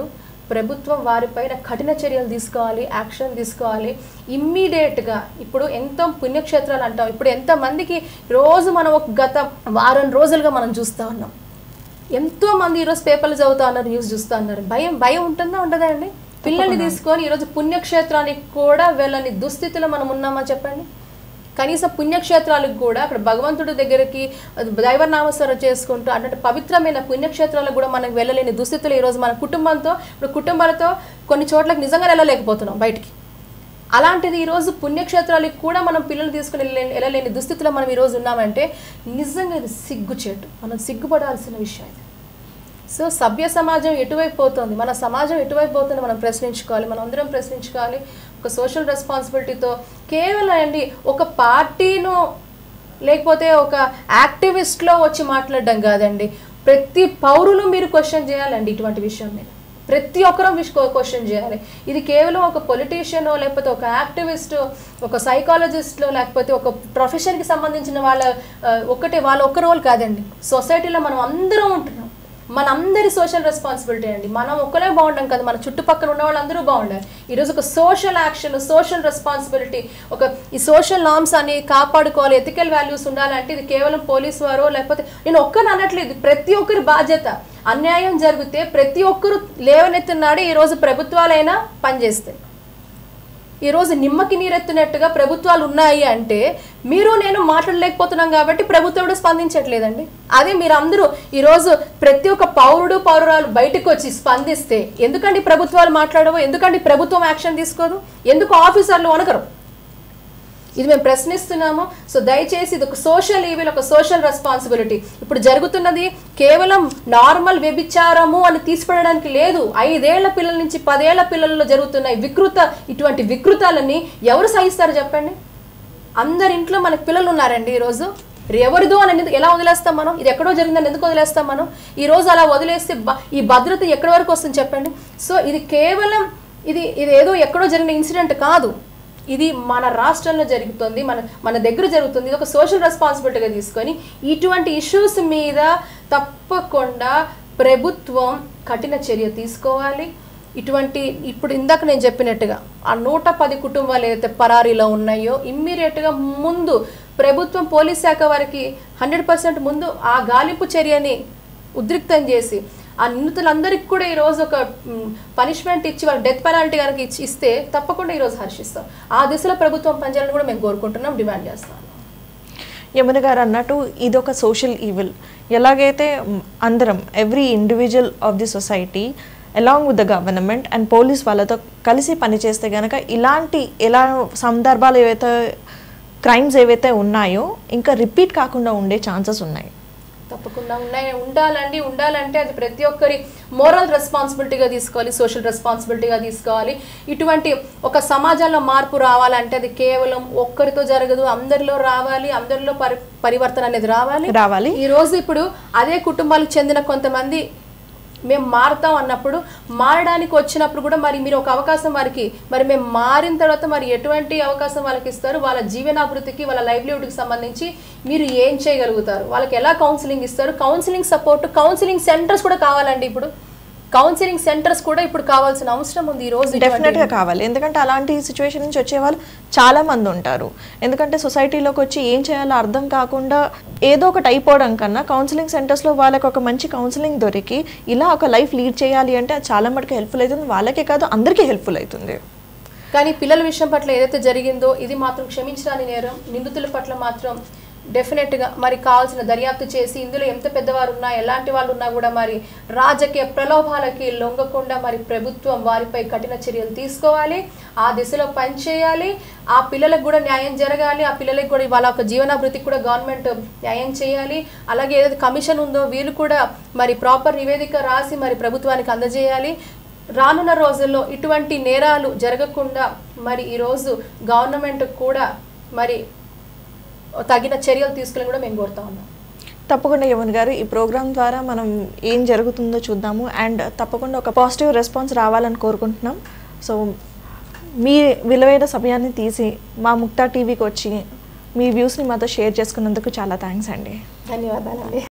ప్రభుత్వం వారిపైన కఠిన చర్యలు తీసుకోవాలి యాక్షన్ తీసుకోవాలి ఇమ్మీడియట్గా ఇప్పుడు ఎంతో పుణ్యక్షేత్రాలు అంటాం ఇప్పుడు ఎంతమందికి రోజు మనం ఒక గత వారం రోజులుగా మనం చూస్తూ ఉన్నాం ఎంతో మంది ఈరోజు పేపర్లు చదువుతా ఉన్నారు న్యూస్ చూస్తూ ఉన్నారు భయం భయం ఉంటుందా ఉండదా అండి పిల్లల్ని తీసుకొని ఈరోజు పుణ్యక్షేత్రానికి కూడా వెళ్ళని దుస్థితిలో మనం ఉన్నామా చెప్పండి కనీసం పుణ్యక్షేత్రాలకు కూడా అక్కడ భగవంతుడి దగ్గరికి దైవనామస్వరం చేసుకుంటూ అంటే పవిత్రమైన పుణ్యక్షేత్రాలకు కూడా మనకు వెళ్ళలేని దుస్థితులు ఈరోజు మన కుటుంబంతో ఇప్పుడు కుటుంబాలతో కొన్ని చోట్లకి నిజంగా వెళ్ళలేకపోతున్నాం బయటికి అలాంటిది ఈరోజు పుణ్యక్షేత్రాలకు కూడా మనం పిల్లలు తీసుకుని వెళ్ళలేని వెళ్ళలేని దుస్థితిలో మనం ఈరోజు ఉన్నామంటే నిజంగా ఇది సిగ్గుచేటు మనం సిగ్గుపడాల్సిన విషయం ఇది సో సభ్య సమాజం ఎటువైపు పోతుంది మన సమాజం ఎటువైపు పోతుంది మనం ప్రశ్నించుకోవాలి మనం అందరం ప్రశ్నించుకోవాలి ఒక సోషల్ రెస్పాన్సిబిలిటీతో కేవలం అండి ఒక పార్టీను లేకపోతే ఒక యాక్టివిస్ట్లో వచ్చి మాట్లాడడం కాదండి ప్రతి పౌరులు మీరు క్వశ్చన్ చేయాలండి ఇటువంటి విషయం మీద ప్రతి ఒక్కరూ క్వశ్చన్ చేయాలి ఇది కేవలం ఒక పొలిటీషియన్ లేకపోతే ఒక యాక్టివిస్ట్ ఒక సైకాలజిస్ట్లో లేకపోతే ఒక ప్రొఫెషన్కి సంబంధించిన వాళ్ళ ఆ, ఒక్కటే వాళ్ళ ఒక్క రోల్ కాదండి సొసైటీలో మనం అందరం ఉంటున్నాం మన అందరి సోషల్ రెస్పాన్సిబిలిటీ అండి మనం ఒక్కరే బాగుంటాం కదా మన చుట్టుపక్కల ఉన్న వాళ్ళందరూ బాగుండాలి ఈరోజు ఒక సోషల్ యాక్షన్ సోషల్ రెస్పాన్సిబిలిటీ ఒక ఈ సోషల్ నామ్స్ అని కాపాడుకోవాలి ఎథికల్ వాల్యూస్ ఉండాలంటే ఇది కేవలం పోలీసు వారో లేకపోతే నేను ఒక్కరిని అనట్లేదు ఇది ప్రతి ఒక్కరి బాధ్యత అన్యాయం జరిగితే ప్రతి ఒక్కరు లేవనెత్తున్నాడు ఈరోజు ప్రభుత్వాలైనా పనిచేస్తాయి ఈరోజు నిమ్మకి నీరెత్తినట్టుగా ప్రభుత్వాలు ఉన్నాయి అంటే మీరు నేను మాట్లాడలేకపోతున్నాం కాబట్టి ప్రభుత్వం కూడా స్పందించట్లేదండి అదే మీరు అందరూ ఈరోజు ప్రతి ఒక్క పౌరుడు పౌరురాలు బయటకు వచ్చి స్పందిస్తే ఎందుకండి ప్రభుత్వాలు మాట్లాడవు ఎందుకండి ప్రభుత్వం యాక్షన్ తీసుకోదు ఎందుకు ఆఫీసర్లు వనకరు ఇది మేము ప్రశ్నిస్తున్నాము సో దయచేసి ఇది ఒక సోషల్ ఈవిల్ ఒక సోషల్ రెస్పాన్సిబిలిటీ ఇప్పుడు జరుగుతున్నది కేవలం నార్మల్ వ్యభిచారము అని తీసిపడడానికి లేదు ఐదేళ్ల పిల్లల నుంచి పదేళ్ల పిల్లల్లో జరుగుతున్న ఈ వికృత ఇటువంటి వికృతాలని ఎవరు సహిస్తారు చెప్పండి అందరి ఇంట్లో మనకు పిల్లలు ఉన్నారండి ఈరోజు ఎవరిదో అని ఎందుకు ఎలా వదిలేస్తాం మనం ఇది ఎక్కడో జరిగిందని ఎందుకు వదిలేస్తాం మనం ఈ రోజు అలా వదిలేస్తే బ- ఈ భద్రత ఎక్కడి వరకు వస్తుంది చెప్పండి సో ఇది కేవలం ఇది ఇది ఏదో ఎక్కడో జరిగిన ఇన్సిడెంట్ కాదు ఇది మన రాష్ట్రంలో జరుగుతుంది మన మన దగ్గర జరుగుతుంది ఇది ఒక సోషల్ రెస్పాన్సిబిలిటీగా తీసుకొని ఇటువంటి ఇష్యూస్ మీద తప్పకుండా ప్రభుత్వం కఠిన చర్య తీసుకోవాలి ఇటువంటి ఇప్పుడు ఇందాక నేను చెప్పినట్టుగా ఆ నూట పది కుటుంబాలు ఏదైతే పరారీలో ఉన్నాయో ఇమ్మీడియట్గా ముందు ప్రభుత్వం పోలీస్ శాఖ వారికి హండ్రెడ్ పర్సెంట్ ముందు ఆ గాలింపు చర్యని ఉద్రిక్తం చేసి ఆ నిందితులందరికీ కూడా ఈరోజు ఒక పనిష్మెంట్ ఇచ్చి వాళ్ళ డెత్ పెనాల్టీ కనుక ఇచ్చి ఇస్తే తప్పకుండా ఈరోజు హర్షిస్తాం ఆ దిశలో ప్రభుత్వం పనిచేయాలని కూడా మేము కోరుకుంటున్నాం డిమాండ్ చేస్తాం యమున గారు అన్నట్టు ఇది ఒక సోషల్ ఈవిల్ ఎలాగైతే మ్, అందరం every individual of the society along with the government and police వాళ్ళతో కలిసి పనిచేస్తే కనుక ఇలాంటి ఎలా సందర్భాలు ఏవైతే క్రైమ్స్ ఏవైతే ఉన్నాయో ఇంకా రిపీట్ కాకుండా ఉండే ఛాన్సెస్ ఉన్నాయి తప్పకుండా ఉన్నాయి ఉండాలండి ఉండాలంటే అది ప్రతి ఒక్కరి మోరల్ రెస్పాన్సిబిలిటీగా తీసుకోవాలి సోషల్ రెస్పాన్సిబిలిటీగా తీసుకోవాలి ఇటువంటి ఒక సమాజంలో మార్పు రావాలంటే అది కేవలం ఒక్కరితో జరగదు అందరిలో రావాలి అందరిలో పరి పరివర్తన అనేది రావాలి రావాలి ఈ రోజు ఇప్పుడు అదే కుటుంబాలకు చెందిన కొంతమంది మేము మారుతాం అన్నప్పుడు మారడానికి వచ్చినప్పుడు కూడా మరి మీరు ఒక అవకాశం వారికి మరి మేము మారిన తర్వాత మరి ఎటువంటి అవకాశం వాళ్ళకి ఇస్తారు వాళ్ళ జీవనాభివృద్ధికి వాళ్ళ లైవ్లీహుడ్కి సంబంధించి మీరు ఏం చేయగలుగుతారు వాళ్ళకి ఎలా కౌన్సిలింగ్ ఇస్తారు కౌన్సిలింగ్ సపోర్ట్ కౌన్సిలింగ్ సెంటర్స్ కూడా కావాలండి ఇప్పుడు కౌన్సిలింగ్ సెంటర్స్ కూడా ఇప్పుడు కావాల్సిన అవసరం ఉంది ఈ రోజు ఇటువంటి- డెఫినెట్గా కావాలి ఎందుకంటే అలాంటి సిచ్యువేషన్ నుంచి వచ్చే వాళ్ళు చాలా మంది ఉంటారు ఎందుకంటే సొసైటీలోకి వచ్చి ఏం చేయాలో అర్థం కాకుండా ఏదో ఒకటి అయిపోవడం కన్నా కౌన్సిలింగ్ సెంటర్స్లో వాళ్ళకి ఒక మంచి కౌన్సిలింగ్ దొరికి ఇలా ఒక లైఫ్ లీడ్ చేయాలి అంటే అది చాలా మటుకు హెల్ప్ఫుల్ అవుతుంది వాళ్ళకే కాదు అందరికీ హెల్ప్ఫుల్ అవుతుంది కానీ పిల్లల విషయం పట్ల ఏదైతే జరిగిందో ఇది మాత్రం క్షమించడానికి నేరం నిందితుల పట్ల మాత్రం డెఫినెట్గా మరి కావాల్సిన దర్యాప్తు చేసి ఇందులో ఎంత పెద్దవారు ఉన్నా ఎలాంటి వాళ్ళు ఉన్నా కూడా మరి రాజకీయ ప్రలోభాలకి లొంగకుండా మరి ప్రభుత్వం వారిపై కఠిన చర్యలు తీసుకోవాలి ఆ దిశలో పనిచేయాలి ఆ పిల్లలకు కూడా న్యాయం జరగాలి ఆ పిల్లలకు కూడా వాళ్ళ ఒక జీవనాభివృద్ధికి కూడా గవర్నమెంట్ న్యాయం చేయాలి అలాగే ఏదైతే కమిషన్ ఉందో వీళ్ళు కూడా మరి ప్రాపర్ నివేదిక రాసి మరి ప్రభుత్వానికి అందజేయాలి రానున్న రోజుల్లో ఇటువంటి నేరాలు జరగకుండా మరి ఈరోజు గవర్నమెంట్ కూడా మరి తగిన చర్యలు తీసుకుని కూడా మేము కోరుతా ఉన్నాం తప్పకుండా యమున్ గారు ఈ ప్రోగ్రామ్ ద్వారా మనం ఏం జరుగుతుందో చూద్దాము అండ్ తప్పకుండా ఒక పాజిటివ్ రెస్పాన్స్ రావాలని కోరుకుంటున్నాం సో మీ విలువైన సమయాన్ని తీసి మా ముక్తా టీవీకి వచ్చి మీ వ్యూస్ని మాతో షేర్ చేసుకున్నందుకు చాలా థ్యాంక్స్ అండి ధన్యవాదాలండి